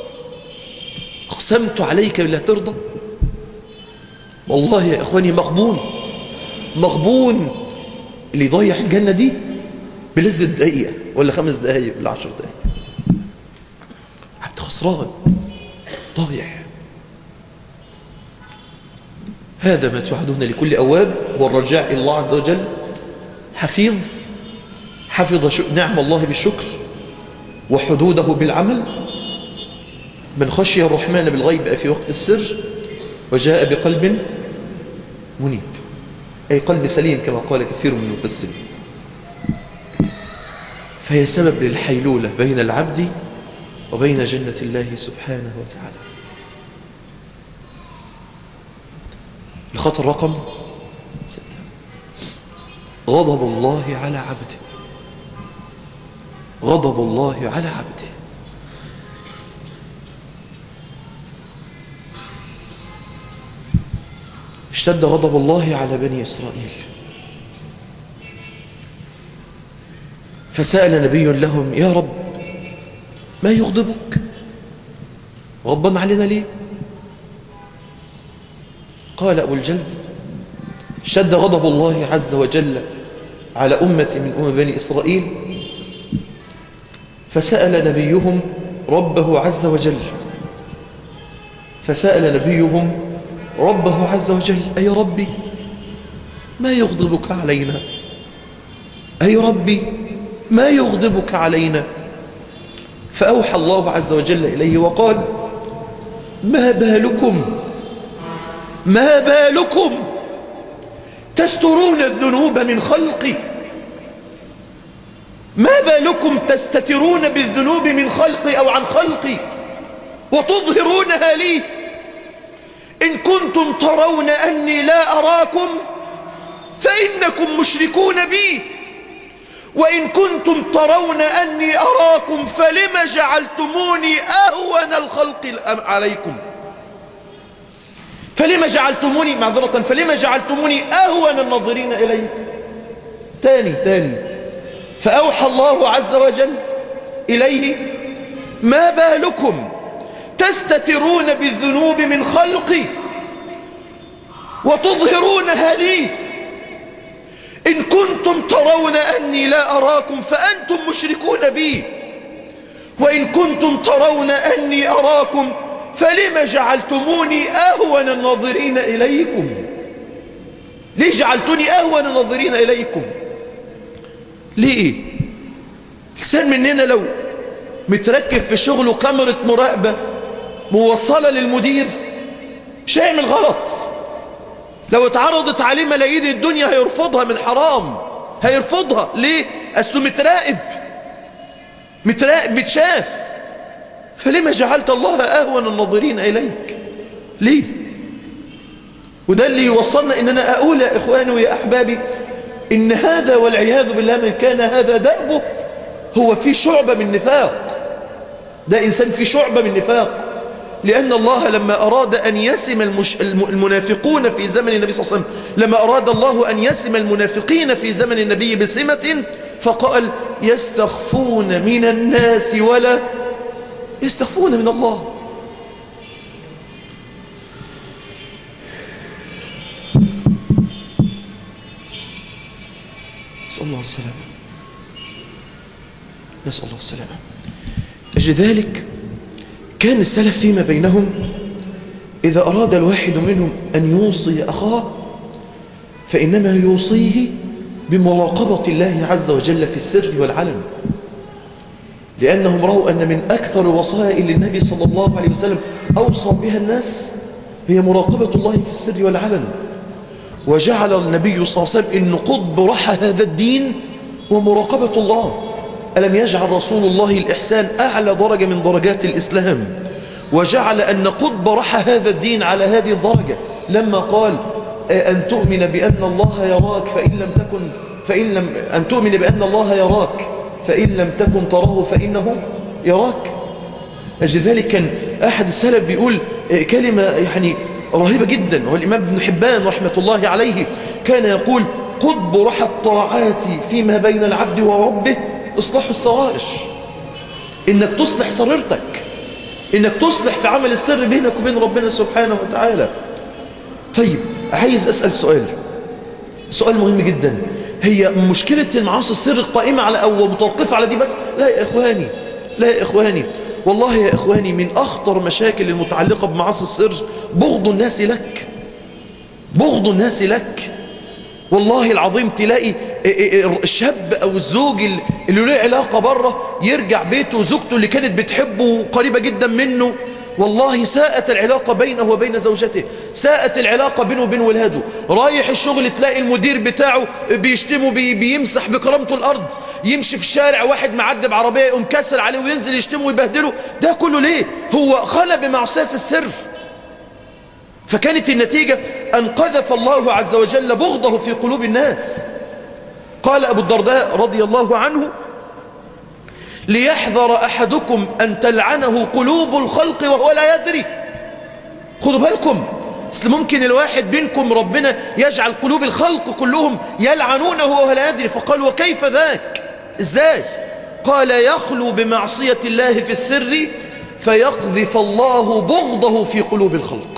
أقسمت عليك بالله ترضى والله يا إخواني مغبون مغبون اللي يضيع الجنة دي بلذة دقيقة ولا خمس دقايق ولا عشر دقايق عبد خسران ضايع هذا ما توعدون لكل أواب والرجاء إلى الله عز وجل حفيظ حفظ نعم الله بالشكر وحدوده بالعمل من خشي الرحمن بالغيب في وقت السر وجاء بقلب منيب أي قلب سليم كما قال كثير من المفسرين فهي سبب للحيلولة بين العبد وبين جنة الله سبحانه وتعالى الخطر رقم ستة غضب الله على عبده غضب الله على عبده اشتد غضب الله على بني إسرائيل فسأل نبي لهم يا رب ما يغضبك غضبان علينا ليه قال أبو الجلد شد غضب الله عز وجل على أمة من أمم بني إسرائيل فسأل نبيهم ربه عز وجل فسأل نبيهم ربه عز وجل أي ربي ما يغضبك علينا أي ربي ما يغضبك علينا فأوحى الله عز وجل إليه وقال ما بالكم ما بالكم تسترون الذنوب من خلقي ما بالكم تستترون بالذنوب من خلقي أو عن خلقي وتظهرونها لي إن كنتم ترون أني لا أراكم فإنكم مشركون بي وإن كنتم ترون أني أراكم فلم جعلتموني أهون الخلق عليكم فلم جعلتموني معذرة فلم جعلتموني أهون الناظرين إليك تاني تاني فأوحى الله عز وجل إليه ما بالكم تستترون بالذنوب من خلقي وتظهرونها لي إن كنتم ترون أني لا أراكم فأنتم مشركون بي وإن كنتم ترون أني أراكم فلم جعلتموني أهون الناظرين إليكم ليه جعلتني أهون الناظرين إليكم ليه الإنسان مننا لو متركب في شغله كاميرا مراقبة موصلة للمدير مش هيعمل غلط لو اتعرضت عليه ملايين الدنيا هيرفضها من حرام هيرفضها ليه أصله متراقب متراقب متشاف فلما جعلت الله أهون الناظرين إليك ليه وده اللي يوصلنا إن أنا أقول يا إخواني ويا أحبابي إن هذا والعياذ بالله من كان هذا دأبه هو في شعبة من نفاق ده إنسان في شعبة من نفاق لأن الله لما أراد أن يسم المش... المنافقون في زمن النبي صلى الله عليه وسلم لما أراد الله أن يسم المنافقين في زمن النبي بسمة فقال يستخفون من الناس ولا يستخفون من الله نسأل الله السلامة نسأل الله السلامة أجل ذلك كان السلف فيما بينهم إذا أراد الواحد منهم أن يوصي أخاه فإنما يوصيه بمراقبة الله عز وجل في السر والعلم لأنهم رأوا أن من أكثر وصائل النبي صلى الله عليه وسلم أوصى بها الناس هي مراقبة الله في السر والعلن وجعل النبي صلى الله عليه وسلم إن قطب رحى هذا الدين ومراقبة الله ألم يجعل رسول الله الإحسان أعلى درجة من درجات الإسلام وجعل أن قطب رحى هذا الدين على هذه الدرجة لما قال أن تؤمن بأن الله يراك فإن لم تكن فإن لم أن تؤمن بأن الله يراك فإن لم تكن تراه فإنه يراك لذلك كان أحد السلف بيقول كلمة يعني رهيبة جدا وهو الإمام ابن حبان رحمة الله عليه كان يقول قطب رحى الطاعات فيما بين العبد وربه إصلاح السرائر إنك تصلح سريرتك إنك تصلح في عمل السر بينك وبين ربنا سبحانه وتعالى طيب عايز أسأل سؤال سؤال مهم جدا هي مشكلة المعاصي السر القائمة على أو متوقفة على دي بس لا يا إخواني لا يا إخواني والله يا إخواني من أخطر مشاكل المتعلقة بمعاصي السر بغض الناس لك بغض الناس لك والله العظيم تلاقي الشاب أو الزوج اللي له علاقة بره يرجع بيته وزوجته اللي كانت بتحبه قريبة جدا منه والله ساءت العلاقة بينه وبين زوجته ساءت العلاقة بينه وبين ولاده رايح الشغل تلاقي المدير بتاعه بيشتمه بي بيمسح بكرامته الأرض يمشي في الشارع واحد معدي بعربية يقوم كسر عليه وينزل يشتمه ويبهدله ده كله ليه هو خلى بمعصية في السر فكانت النتيجة أن قذف الله عز وجل بغضه في قلوب الناس قال أبو الدرداء رضي الله عنه ليحذر أحدكم أن تلعنه قلوب الخلق وهو لا يدري خذوا بالكم اصل ممكن الواحد بينكم ربنا يجعل قلوب الخلق كلهم يلعنونه وهو لا يدري فقال وكيف ذاك ازاي قال يخلو بمعصية الله في السر فيقذف الله بغضه في قلوب الخلق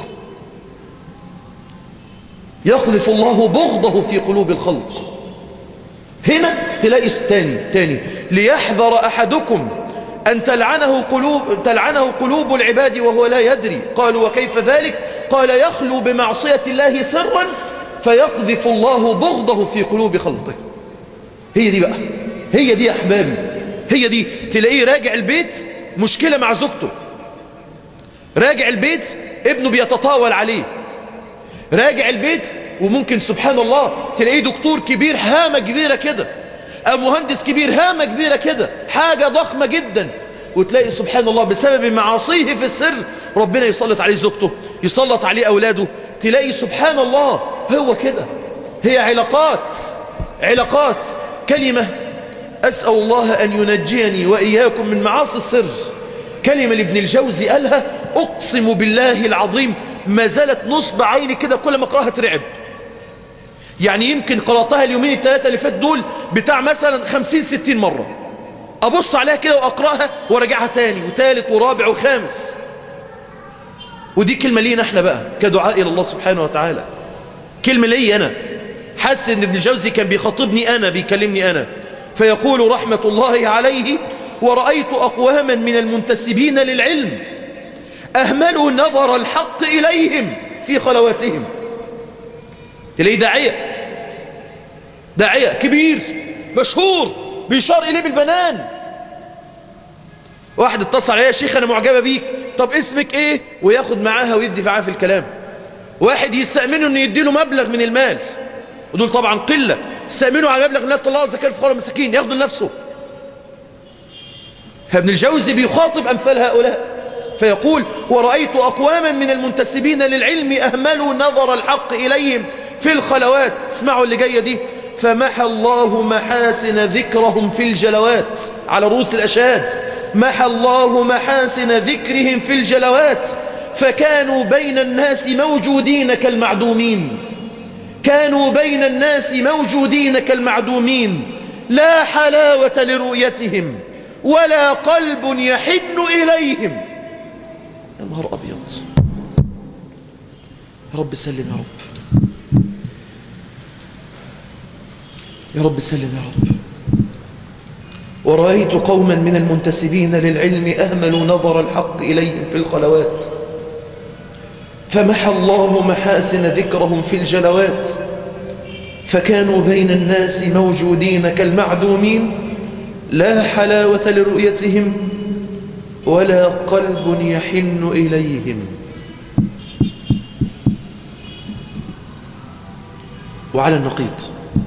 يقذف الله بغضه في قلوب الخلق هنا تلاقي تاني تاني ليحذر أحدكم أن تلعنه قلوب, تلعنه قلوب العباد وهو لا يدري قالوا وكيف ذلك قال يخلو بمعصية الله سرا فيقذف الله بغضه في قلوب خلقه هي دي بقى هي دي يا أحبابي هي دي تلاقيه راجع البيت مشكلة مع زوجته راجع البيت ابنه بيتطاول عليه راجع البيت وممكن سبحان الله تلاقيه دكتور كبير هامة كبيرة كده أو مهندس كبير هامة كبيرة كده حاجة ضخمة جدا وتلاقي سبحان الله بسبب معاصيه في السر ربنا يسلط عليه زوجته يسلط عليه أولاده تلاقي سبحان الله هو كده هي علاقات علاقات كلمة أسأل الله أن ينجيني وإياكم من معاصي السر كلمة لابن الجوزي قالها أقسم بالله العظيم ما زالت نصب عيني كده كل ما اقراها ترعب يعني يمكن قرأتها اليومين الثلاثة اللي فات دول بتاع مثلا خمسين ستين مرة أبص عليها كده وأقرأها وراجعها تاني وثالث ورابع وخامس ودي كلمة لينا احنا بقى كدعاء إلى الله سبحانه وتعالى كلمة لي أنا حاسس ان ابن الجوزي كان بيخاطبني أنا بيكلمني أنا فيقول رحمة الله عليه ورأيت أقواما من المنتسبين للعلم أهملوا نظر الحق إليهم في خلواتهم تلاقيه داعية داعية كبير مشهور بيشار إليه بالبنان واحد اتصل عليه يا شيخ أنا معجبة بيك طب اسمك إيه وياخد معاها ويدي معاها في الكلام واحد يستأمنه أنه يديله مبلغ من المال ودول طبعا قلة يستأمنوا على مبلغ من الله زكاة الفقراء المساكين ياخدوا لنفسه فابن الجوزي بيخاطب أمثال هؤلاء فيقول ورأيت أقواما من المنتسبين للعلم أهملوا نظر الحق إليهم في الخلوات اسمعوا اللي جاية دي فمحى الله محاسن ذكرهم في الجلوات على رؤوس الأشهاد محى الله محاسن ذكرهم في الجلوات فكانوا بين الناس موجودين كالمعدومين كانوا بين الناس موجودين كالمعدومين لا حلاوة لرؤيتهم ولا قلب يحن إليهم يا نهار أبيض يا رب سلم يا رب يا رب سلم يا رب ورأيت قوما من المنتسبين للعلم أهملوا نظر الحق إليهم في الخلوات فمحى الله محاسن ذكرهم في الجلوات فكانوا بين الناس موجودين كالمعدومين لا حلاوة لرؤيتهم ولا قلب يحن إليهم وعلى النقيض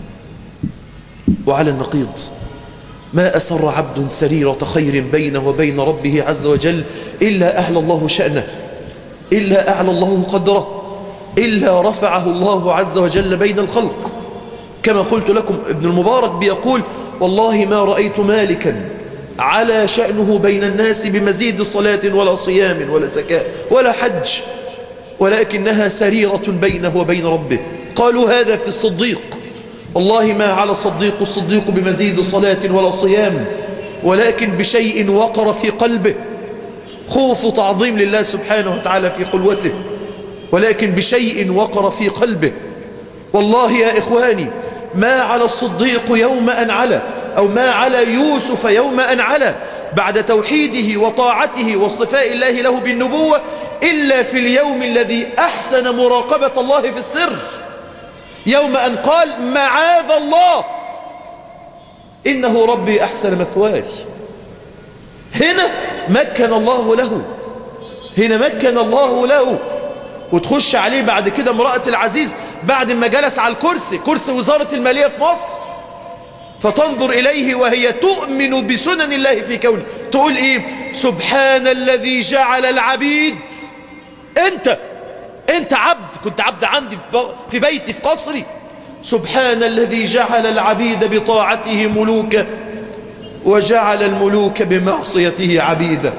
وعلى النقيض ما أسر عبد سريرة خير بينه وبين ربه عز وجل إلا أعلى الله شأنه إلا أعلى الله قدره إلا رفعه الله عز وجل بين الخلق كما قلت لكم ابن المبارك بيقول والله ما رأيت مالكا على شأنه بين الناس بمزيد صلاة ولا صيام ولا زكاة ولا حج ولكنها سريرة بينه وبين ربه قالوا هذا في الصديق والله ما على الصديق الصديق بمزيد صلاة ولا صيام ولكن بشيء وقر في قلبه خوف تعظيم لله سبحانه وتعالى في خلوته ولكن بشيء وقر في قلبه والله يا إخواني ما على الصديق يوم أن علا أو ما على يوسف يوم أن علا بعد توحيده وطاعته واصطفاء الله له بالنبوة إلا في اليوم الذي أحسن مراقبة الله في السر يوم أن قال معاذ الله إنه ربي أحسن مثواي هنا مكن الله له هنا مكن الله له وتخش عليه بعد كده امرأة العزيز بعد ما جلس على الكرسي كرسي وزارة المالية في مصر فتنظر إليه وهي تؤمن بسنن الله في كونه تقول إيه سبحان الذي جعل العبيد أنت أنت عبد كنت عبد عندي في بيتي في قصري سبحان الذي جعل العبيد بطاعته ملوكا وجعل الملوك بمعصيته عبيدا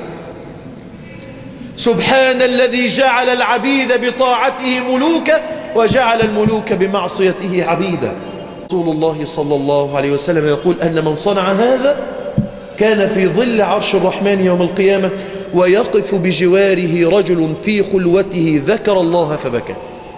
سبحان الذي جعل العبيد بطاعته ملوكا وجعل الملوك بمعصيته عبيدا رسول الله صلى الله عليه وسلم يقول أن من صنع هذا كان في ظل عرش الرحمن يوم القيامة ويقف بجواره رجل في خلوته ذكر الله فبكى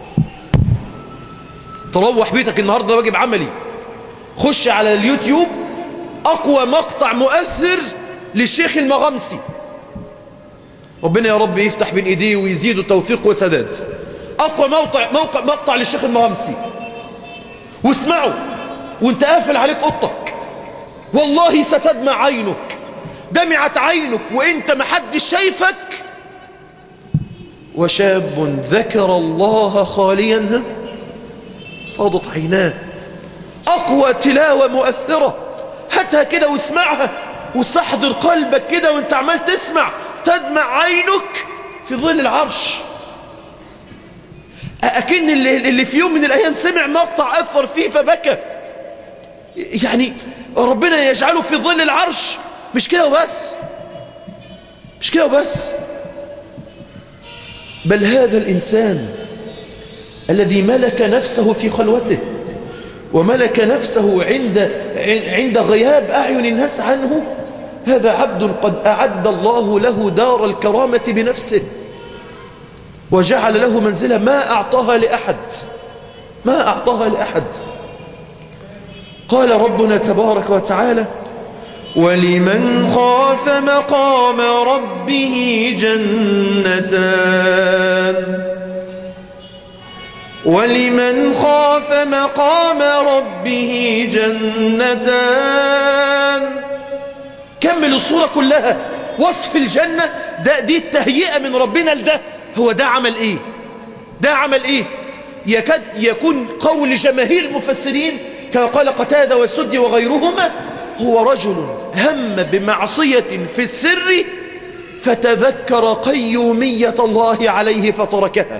تروح بيتك النهاردة واجب عملي خش على اليوتيوب أقوى مقطع مؤثر للشيخ المغمسي ربنا يا رب يفتح بين ايديه ويزيده توفيق وسداد اقوى موقع موقع مقطع للشيخ المغمسي واسمعه وانت قافل عليك اوضتك والله ستدمع عينك دمعت عينك وانت محدش شايفك وشاب ذكر الله خاليا فاضت عيناه اقوى تلاوة مؤثرة هاتها كده واسمعها وستحضر قلبك كده وانت عمال تسمع تدمع عينك في ظل العرش أكن اللي, اللي في يوم من الأيام سمع مقطع أثر فيه فبكى يعني ربنا يجعله في ظل العرش مش كده وبس مش كده وبس بل هذا الإنسان الذي ملك نفسه في خلوته وملك نفسه عند عند غياب أعين الناس عنه هذا عبد قد أعد الله له دار الكرامة بنفسه وجعل له منزلة ما أعطاها لأحد ما أعطاها لأحد قال ربنا تبارك وتعالى ولمن خاف مقام ربه جنتان ولمن خاف مقام ربه جنتان كمل الصورة كلها وصف الجنة ده دي التهيئة من ربنا لده هو ده عمل ايه ده عمل ايه يكاد يكون قول جماهير المفسرين كما قال قتادة والسدي وغيرهما هو رجل هم بمعصية في السر فتذكر قيومية الله عليه فتركها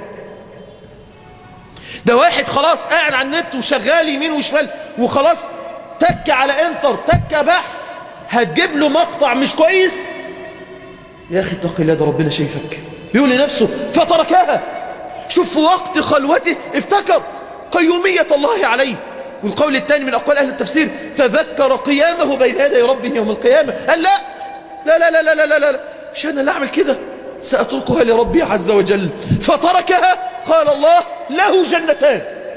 ده واحد خلاص قاعد على النت وشغال يمين وشمال وخلاص تك على انتر تك بحث هتجيب له مقطع مش كويس يا أخي اتق الله ده ربنا شايفك بيقول لنفسه فتركها شوف في وقت خلوته افتكر قيومية الله عليه والقول الثاني من أقوال أهل التفسير تذكر قيامه بين يدي ربه يوم القيامة قال لا لا لا لا لا لا لا, لا. مش أنا اللي أعمل كده سأتركها لربي عز وجل فتركها قال الله له جنتان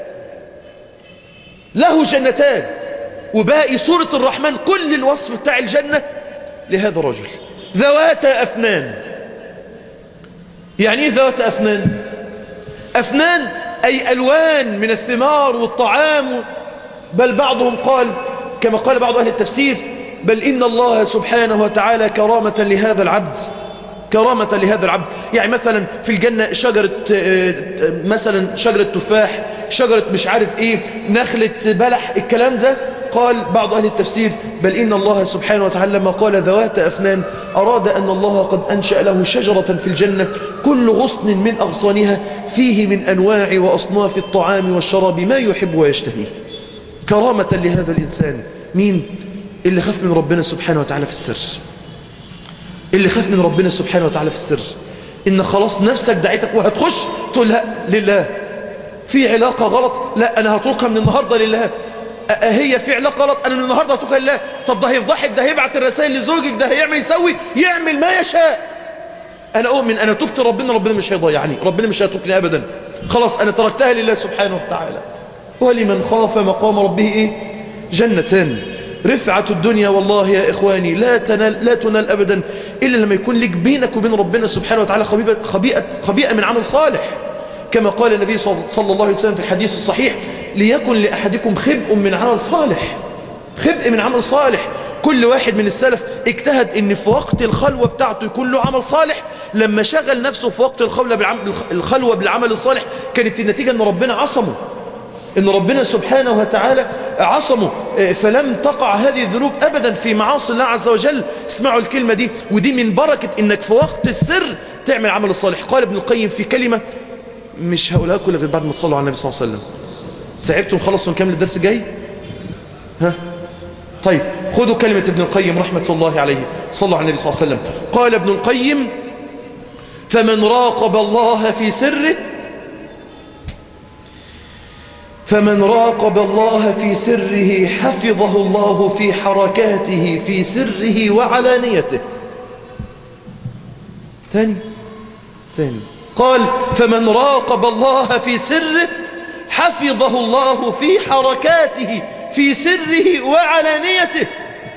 له جنتان وباقي سورة الرحمن كل الوصف بتاع الجنة لهذا الرجل ذوات أفنان يعني ايه ذوات أفنان أفنان أي ألوان من الثمار والطعام بل بعضهم قال كما قال بعض أهل التفسير بل إن الله سبحانه وتعالى كرامة لهذا العبد كرامة لهذا العبد يعني مثلا في الجنة شجرة مثلا شجرة تفاح شجرة مش عارف ايه نخلة بلح الكلام ده قال بعض أهل التفسير بل إن الله سبحانه وتعالى لما قال ذوات أفنان أراد أن الله قد أنشأ له شجرة في الجنة كل غصن من أغصانها فيه من أنواع وأصناف الطعام والشراب ما يحب ويشتهيه كرامة لهذا الإنسان مين؟ اللي خاف من ربنا سبحانه وتعالى في السر اللي خاف من ربنا سبحانه وتعالى في السر إن خلاص نفسك دعيتك وهتخش تقول لا لله في علاقة غلط لا أنا هتركها من النهاردة لله هي في علاقة غلط أنا من النهاردة هتركها لله طب ده هيفضحك ده هيبعت الرسائل لزوجك ده هيعمل يسوي يعمل ما يشاء أنا أؤمن أنا تبت ربنا ربنا مش هيضيعني ربنا مش هيتركني أبدا خلاص أنا تركتها لله سبحانه وتعالى ولمن خاف مقام ربه إيه؟ جنتان رفعة الدنيا والله يا إخواني لا تنال, لا تنال أبدا إلا لما يكون لك بينك وبين ربنا سبحانه وتعالى خبيئة, خبيئة, خبيئة من عمل صالح كما قال النبي صلى الله عليه وسلم في الحديث الصحيح ليكن لأحدكم خبء من عمل صالح خبء من عمل صالح كل واحد من السلف اجتهد ان في وقت الخلوة بتاعته يكون له عمل صالح لما شغل نفسه في وقت الخلوة بالعمل, الخلوة بالعمل الصالح كانت النتيجة ان ربنا عصمه ان ربنا سبحانه وتعالى عصمه فلم تقع هذه الذنوب ابدا في معاصي الله عز وجل اسمعوا الكلمة دي ودي من بركة انك في وقت السر تعمل عمل الصالح قال ابن القيم في كلمة مش هقولها لكم غير بعد ما تصلوا على النبي صلى الله عليه وسلم تعبتم خلص ونكمل الدرس الجاي ها طيب خذوا كلمة ابن القيم رحمة الله عليه صلى على النبي صلى الله عليه وسلم قال ابن القيم فمن راقب الله في سره فمن راقب الله في سره حفظه الله في حركاته في سره وعلانيته ثاني ثاني قال فمن راقب الله في سره حفظه الله في حركاته في سره وعلانيته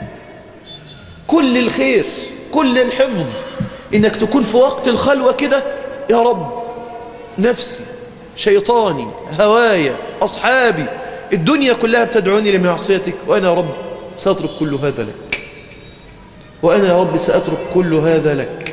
كل الخير كل الحفظ انك تكون في وقت الخلوة كده يا رب نفسي شيطاني هوايا أصحابي الدنيا كلها بتدعوني لمعصيتك وأنا يا رب سأترك كل هذا لك وأنا يا رب سأترك كل هذا لك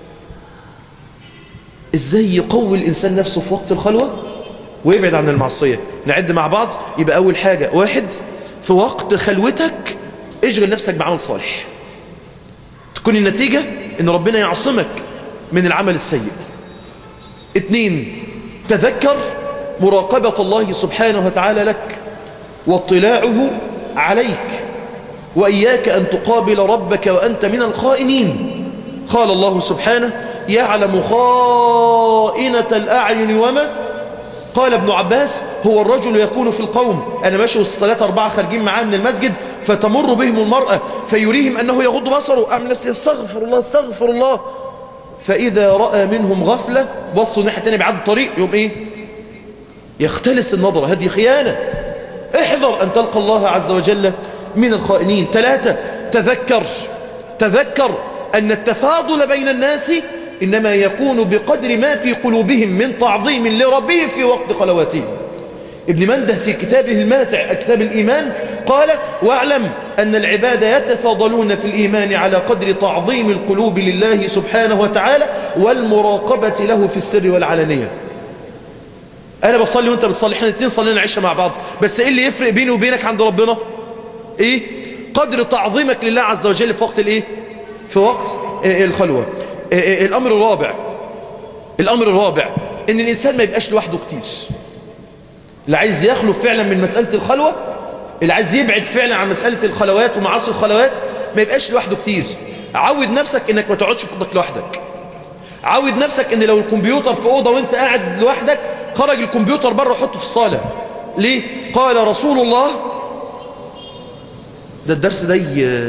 إزاي يقوي الإنسان نفسه في وقت الخلوة ويبعد عن المعصية نعد مع بعض يبقى أول حاجة واحد في وقت خلوتك اشغل نفسك بعمل صالح تكون النتيجة ان ربنا يعصمك من العمل السيء اتنين تذكر مراقبة الله سبحانه وتعالى لك واطلاعه عليك وإياك أن تقابل ربك وأنت من الخائنين قال الله سبحانه يعلم خائنة الأعين وما قال ابن عباس هو الرجل يكون في القوم أنا ماشي وسط ثلاثة أربعة خارجين معاه من المسجد فتمر بهم المرأة فيريهم أنه يغض بصره أعمل نفسي استغفر الله استغفر الله فإذا رأى منهم غفلة بصوا ناحية تانية بعد الطريق يوم إيه يختلس النظرة هذه خيانة احذر أن تلقى الله عز وجل من الخائنين ثلاثة تذكر تذكر أن التفاضل بين الناس إنما يكون بقدر ما في قلوبهم من تعظيم لربهم في وقت خلواتهم ابن منده في كتابه الماتع كتاب الإيمان قال واعلم أن العباد يتفاضلون في الإيمان على قدر تعظيم القلوب لله سبحانه وتعالى والمراقبة له في السر والعلانية أنا بصلي وأنت بتصلي احنا الاثنين صلينا عشاء مع بعض بس إيه اللي يفرق بيني وبينك عند ربنا إيه قدر تعظيمك لله عز وجل في وقت الإيه في وقت إيه الخلوة إيه الأمر الرابع الأمر الرابع إن الإنسان ما يبقاش لوحده كتير اللي عايز يخلو فعلا من مسألة الخلوة اللي عايز يبعد فعلا عن مسألة الخلوات ومعاصي الخلوات ما يبقاش لوحده كتير عود نفسك انك ما تقعدش في اوضتك لوحدك عود نفسك ان لو الكمبيوتر في اوضه وانت قاعد لوحدك خرج الكمبيوتر بره حطه في الصاله ليه قال رسول الله ده الدرس ده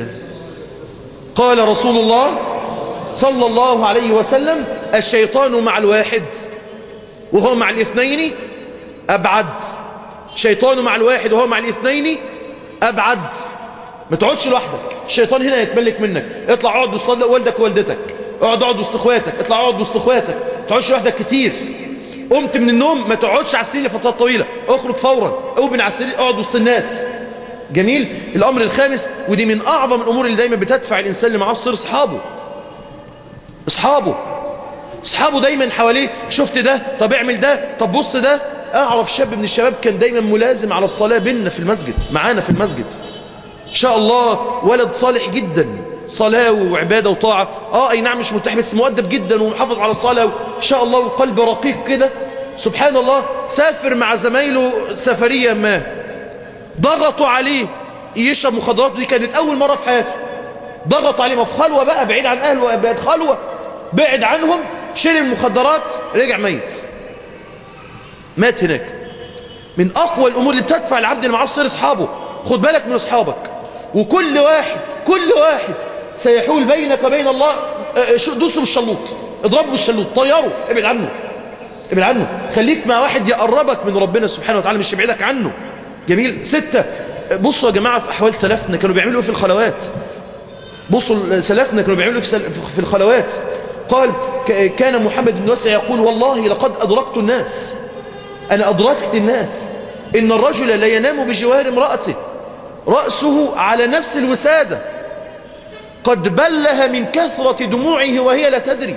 قال رسول الله صلى الله عليه وسلم الشيطان مع الواحد وهو مع الاثنين أبعد شيطان مع الواحد وهو مع الاثنين أبعد ما تقعدش لوحدك الشيطان هنا يتملك منك اطلع اقعد وسط والدك ووالدتك اقعد اقعد وسط اخواتك اطلع اقعد وسط اخواتك ما تقعدش لوحدك كتير قمت من النوم ما تقعدش على السرير لفترات طويله اخرج فورا قوم من على السرير اقعد وسط الناس جميل الامر الخامس ودي من اعظم الامور اللي دايما بتدفع الانسان لمعاصر اصحابه اصحابه اصحابه دايما حواليه شفت ده طب اعمل ده طب بص ده اعرف شاب من الشباب كان دايما ملازم على الصلاة بيننا في المسجد معانا في المسجد إن شاء الله ولد صالح جدا صلاة وعبادة وطاعة آه أي نعم مش مرتاح بس مؤدب جدا ومحافظ على الصلاة إن شاء الله وقلب رقيق كده سبحان الله سافر مع زمايله سفرية ما ضغطوا عليه يشرب مخدرات دي كانت أول مرة في حياته ضغطوا عليه ما في خلوة بقى بعيد عن أهله بقت خلوة بعد عنهم شرب المخدرات رجع ميت مات هناك من أقوى الأمور اللي بتدفع العبد المعصر أصحابه خد بالك من أصحابك وكل واحد كل واحد سيحول بينك وبين الله دوسه بالشلوط اضربه بالشلوط طيره ابعد عنه ابعد عنه خليك مع واحد يقربك من ربنا سبحانه وتعالى مش يبعدك عنه جميل ستة بصوا يا جماعة في أحوال سلفنا كانوا بيعملوا ايه في الخلوات بصوا سلفنا كانوا بيعملوا في, في الخلوات قال كان محمد بن واسع يقول والله لقد أدركت الناس أنا أدركت الناس إن الرجل لا ينام بجوار امرأته رأسه على نفس الوسادة قد بلها من كثرة دموعه وهي لا تدري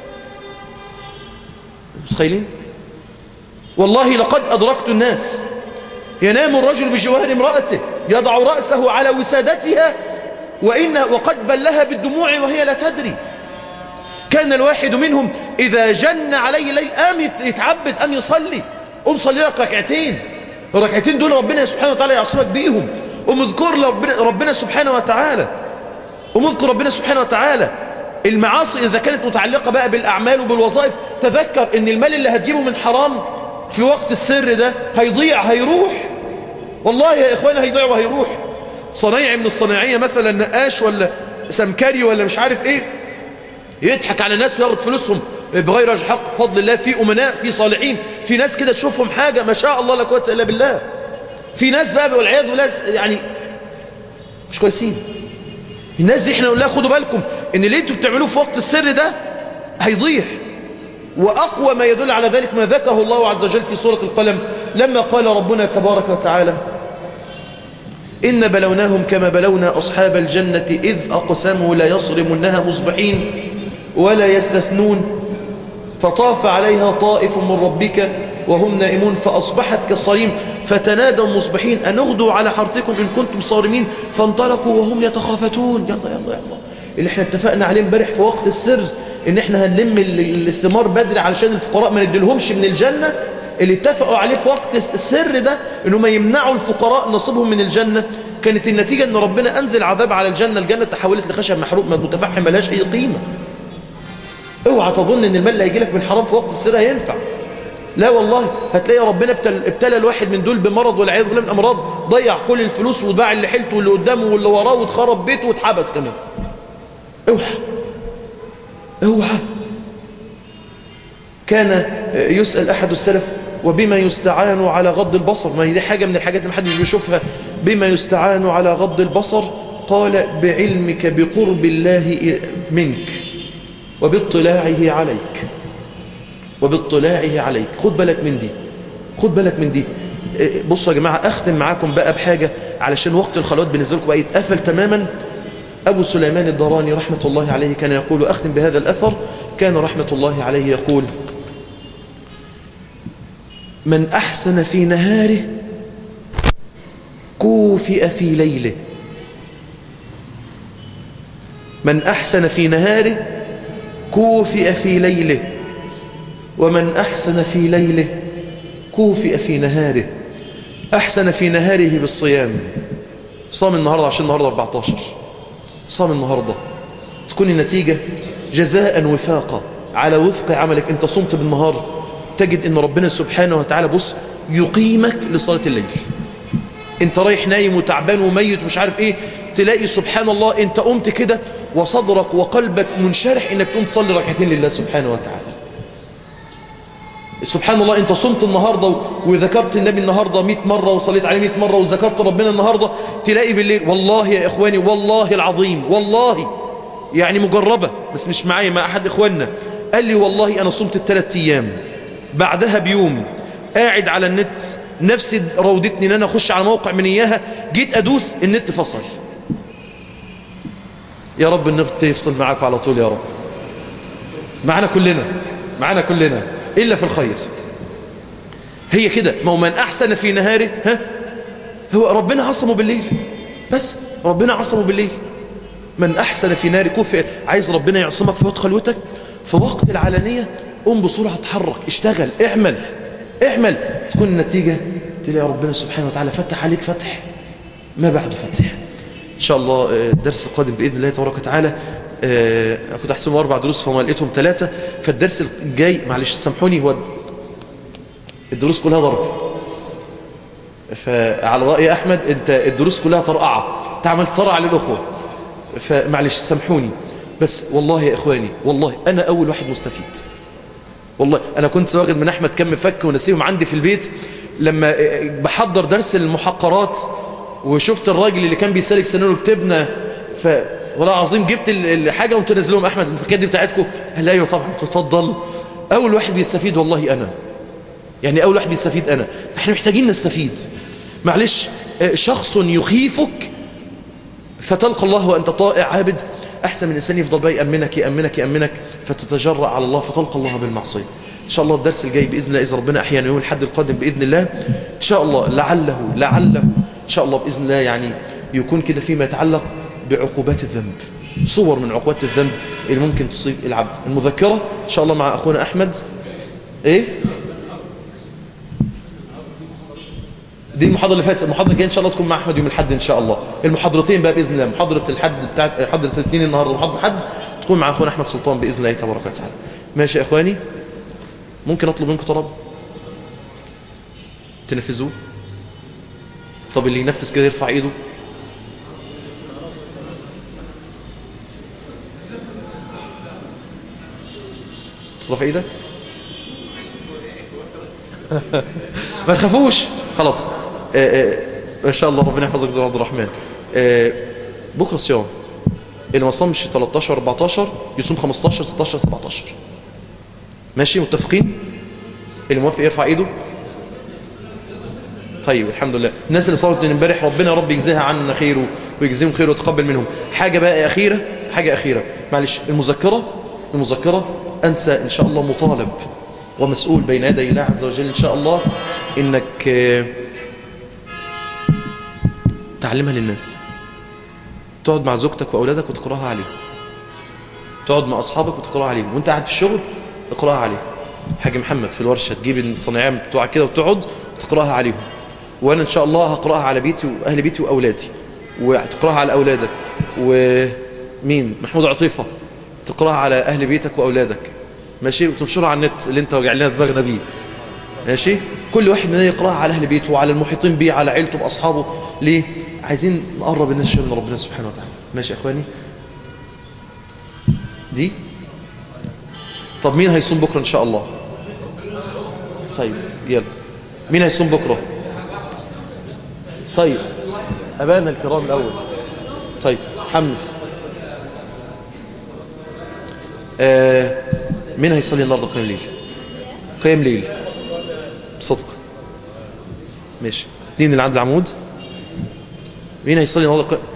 متخيلين والله لقد أدركت الناس ينام الرجل بجوار امرأته يضع رأسه على وسادتها وإن وقد بلها بالدموع وهي لا تدري كان الواحد منهم إذا جن عليه الليل قام يتعبد أن يصلي قم صلي لك ركعتين الركعتين دول ربنا سبحانه وتعالى يعصمك بيهم قم اذكر ربنا, ربنا سبحانه وتعالى قم اذكر ربنا سبحانه وتعالى المعاصي إذا كانت متعلقة بقى بالأعمال وبالوظائف تذكر ان المال اللي هتجيبه من حرام في وقت السر ده هيضيع هيروح والله يا إخوانا هيضيع وهيروح صنايعي من الصناعية مثلا نقاش ولا سمكري ولا مش عارف ايه يضحك على ناس وياخد فلوسهم بغير حق فضل الله في أمناء في صالحين في ناس كده تشوفهم حاجة ما شاء الله لا قوه إلا بالله في ناس بقى والعياذ بالله يعني مش كويسين الناس دي احنا نقول لها خدوا بالكم ان اللي انتوا بتعملوه في وقت السر ده هيضيع وأقوى ما يدل على ذلك ما ذكره الله عز وجل في سورة القلم لما قال ربنا تبارك وتعالى إن بلوناهم كما بلونا أصحاب الجنة إذ أقسموا لا يصرمنها مصبحين ولا يستثنون فطاف عليها طائف من ربك وهم نائمون فأصبحت كالصريم فتنادوا مصبحين أن اغدوا على حرثكم إن كنتم صارمين فانطلقوا وهم يتخافتون يلا يلا يلا اللي احنا اتفقنا عليه امبارح في وقت السر ان احنا هنلم الثمار بدري علشان الفقراء ما نديلهمش من الجنة اللي اتفقوا عليه في وقت السر ده انهم يمنعوا الفقراء نصيبهم من الجنة كانت النتيجة ان ربنا انزل عذاب على الجنة الجنة تحولت لخشب محروق متفحم ملاش اي قيمة اوعى تظن ان المال اللي هيجي لك من حرام في وقت السر هينفع لا والله هتلاقي ربنا ابتل ابتلى الواحد من دول بمرض والعياذ بالله من الامراض ضيع كل الفلوس وباع اللي حيلته واللي قدامه واللي وراه واتخرب بيته واتحبس كمان اوعى اوعى كان يسأل أحد السلف وبما يستعان على غض البصر ما هي دي حاجة من الحاجات اللي محدش بيشوفها بما يستعان على غض البصر قال بعلمك بقرب الله منك وباطلاعه عليك وباطلاعه عليك خد بالك من دي خد بالك من دي بصوا يا جماعة أختم معاكم بقى بحاجة علشان وقت الخلوات بالنسبة لكم بقى يتقفل تماما أبو سليمان الدراني رحمة الله عليه كان يقول أختم بهذا الأثر كان رحمة الله عليه يقول من أحسن في نهاره كوفئ في ليله من أحسن في نهاره كوفئ في ليله ومن أحسن في ليله كوفئ في نهاره أحسن في نهاره بالصيام صام النهاردة عشان النهاردة 14 صام النهاردة تكون النتيجة جزاء وفاقا على وفق عملك انت صمت بالنهار تجد ان ربنا سبحانه وتعالى بص يقيمك لصلاة الليل انت رايح نايم وتعبان وميت ومش عارف ايه تلاقي سبحان الله انت قمت كده وصدرك وقلبك منشرح انك تقوم تصلي ركعتين لله سبحانه وتعالى سبحان الله انت صمت النهاردة وذكرت النبي النهاردة 100 مرة وصليت عليه 100 مرة وذكرت ربنا النهاردة تلاقي بالليل والله يا اخواني والله العظيم والله يعني مجربة بس مش معايا مع احد اخواننا قال لي والله انا صمت الثلاث ايام بعدها بيوم قاعد على النت نفسي راودتني ان انا اخش على موقع من اياها جيت ادوس النت فصل يا رب النت يفصل معاك على طول يا رب معنا كلنا معنا كلنا إلا في الخير هي كده ما هو من أحسن في نهاره ها هو ربنا عصمه بالليل بس ربنا عصمه بالليل من أحسن في نار كفء عايز ربنا يعصمك في وقت خلوتك في وقت العلانية قم بسرعة اتحرك اشتغل اعمل اعمل تكون النتيجة تلاقي ربنا سبحانه وتعالى فتح عليك فتح ما بعده فتح إن شاء الله الدرس القادم بإذن الله تبارك وتعالى آه كنت أحسبهم أربع دروس فهم لقيتهم ثلاثة فالدرس الجاي معلش سامحوني هو الدروس كلها ضرب فعلى رأي أحمد أنت الدروس كلها طرقعة تعمل طرع للأخوة فمعلش سامحوني بس والله يا إخواني والله أنا أول واحد مستفيد والله أنا كنت واخد من أحمد كم فك ونسيهم عندي في البيت لما بحضر درس المحقرات وشفت الراجل اللي كان بيسالك سنانه كتبنا ف والله العظيم جبت الحاجة وانتوا نزلوهم أحمد الفكات دي بتاعتكم قال أيوه طبعا تفضل أول واحد بيستفيد والله أنا يعني أول واحد بيستفيد أنا احنا محتاجين نستفيد معلش شخص يخيفك فتلقى الله وأنت طائع عابد أحسن من إنسان يفضل بقى يأمنك يأمنك يأمنك فتتجرأ على الله فتلقى الله بالمعصية إن شاء الله الدرس الجاي بإذن الله إذا ربنا أحيانا يوم الحد القادم بإذن الله إن شاء الله لعله لعله إن شاء الله بإذن الله يعني يكون كده فيما يتعلق بعقوبات الذنب صور من عقوبات الذنب اللي ممكن تصيب العبد المذكرة إن شاء الله مع أخونا أحمد إيه دي المحاضرة اللي فاتت المحاضرة الجاية إن شاء الله تكون مع أحمد يوم الحد إن شاء الله المحاضرتين بقى بإذن الله محاضرة الحد بتاعت محاضرة الاثنين النهاردة ومحاضرة الحد تكون مع أخونا أحمد سلطان بإذن الله تبارك وتعالى ماشي يا إخواني ممكن أطلب منكم طلب تنفذوه طب اللي ينفذ كده يرفع إيده رفع إيدك ما تخافوش خلاص ان شاء الله ربنا يحفظك دكتور عبد الرحمن بكره صيام اللي ما صامش 13 14 يصوم 15 16 17 ماشي متفقين اللي موافق يرفع ايده طيب الحمد لله الناس اللي صامت من امبارح ربنا يا رب يجزيها عنا خير ويجزيهم خير ويتقبل منهم حاجه بقى اخيره حاجه اخيره معلش المذكره المذكره انت ان شاء الله مطالب ومسؤول بين يدي الله عز وجل إن شاء الله إنك تعلمها للناس تقعد مع زوجتك وأولادك وتقرأها عليهم تقعد مع أصحابك وتقرأها عليهم وانت قاعد في الشغل اقرأها عليهم حاج محمد في الورشة تجيب الصناعية بتوعك كده وتقعد وتقرأها عليهم وأنا إن شاء الله هقرأها على بيتي وأهل بيتي وأولادي وتقرأها على أولادك ومين محمود عطيفة تقرأها على أهل بيتك وأولادك ماشي وتنشرها على النت اللي انت وجع لنا دماغنا بيه ماشي كل واحد مننا يقراها على اهل بيته وعلى المحيطين بيه على عيلته باصحابه ليه عايزين نقرب الناس شويه من ربنا سبحانه وتعالى ماشي يا اخواني دي طب مين هيصوم بكره ان شاء الله طيب يلا مين هيصوم بكره طيب ابانا الكرام الاول طيب حمد آه مين هيصلي النهارده قيام ليل قيام ليل بصدق ماشي مين اللي عند العمود مين هيصلي النهارده قيام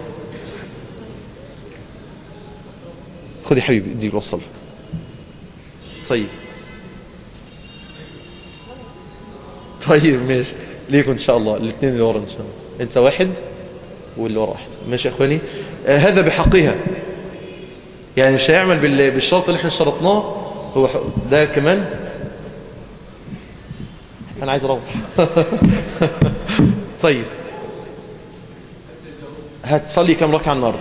خد يا حبيبي ادي وصل طيب طيب ماشي ليكم ان شاء الله الاثنين اللي ورا ان شاء الله انت واحد واللي ورا واحد ماشي يا اخواني آه هذا بحقها يعني مش هيعمل بالشرط اللي احنا شرطناه هو ده كمان انا عايز اروح طيب هتصلي كم ركعه النهارده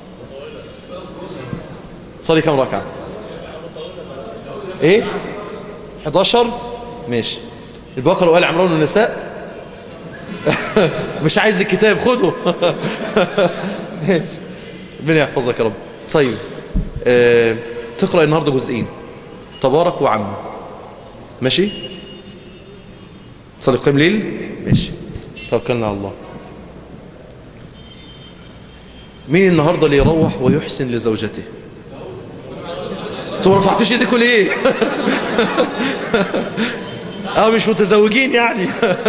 تصلي كم ركعه ايه 11 ماشي البقره وآل عمران والنساء مش عايز الكتاب خده ماشي ربنا يحفظك يا رب طيب آه، تقرأ النهاردة جزئين تبارك وعم ماشي تصلي قيام ليل ماشي توكلنا على الله مين النهاردة اللي يروح ويحسن لزوجته انتوا ما رفعتوش ايديكم ليه اه مش متزوجين يعني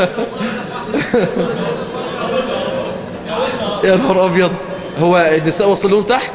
يا نهار ابيض هو النساء وصل لهم تحت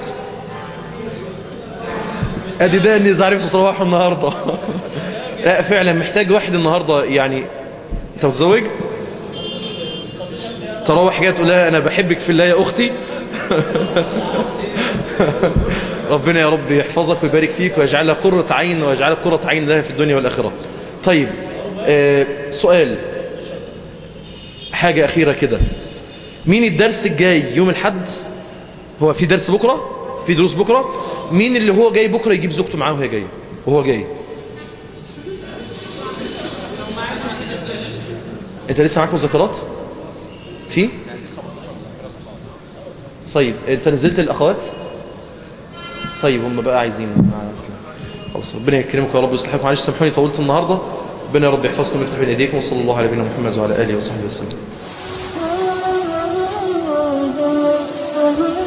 ادي ده اني اذا عرفتوا تروحوا النهارده لا فعلا محتاج واحد النهارده يعني انت متزوج تروح حاجه تقول لها انا بحبك في الله يا اختي ربنا يا رب يحفظك ويبارك فيك ويجعلها قرة عين ويجعلك قرة عين لها في الدنيا والآخرة طيب آه سؤال حاجة أخيرة كده مين الدرس الجاي يوم الحد هو في درس بكرة في دروس بكرة مين اللي هو جاي بكرة يجيب زوجته معاه وهي جاية وهو جاي انت لسه معاك مذكرات في طيب انت نزلت الاخوات طيب هم بقى عايزين مع أسلام. خلاص ربنا يكرمكم يا رب ويصلحكم معلش سامحوني طولت النهارده ربنا يا رب يحفظكم ويفتح بين ايديكم وصلى الله على نبينا محمد وعلى اله وصحبه وسلم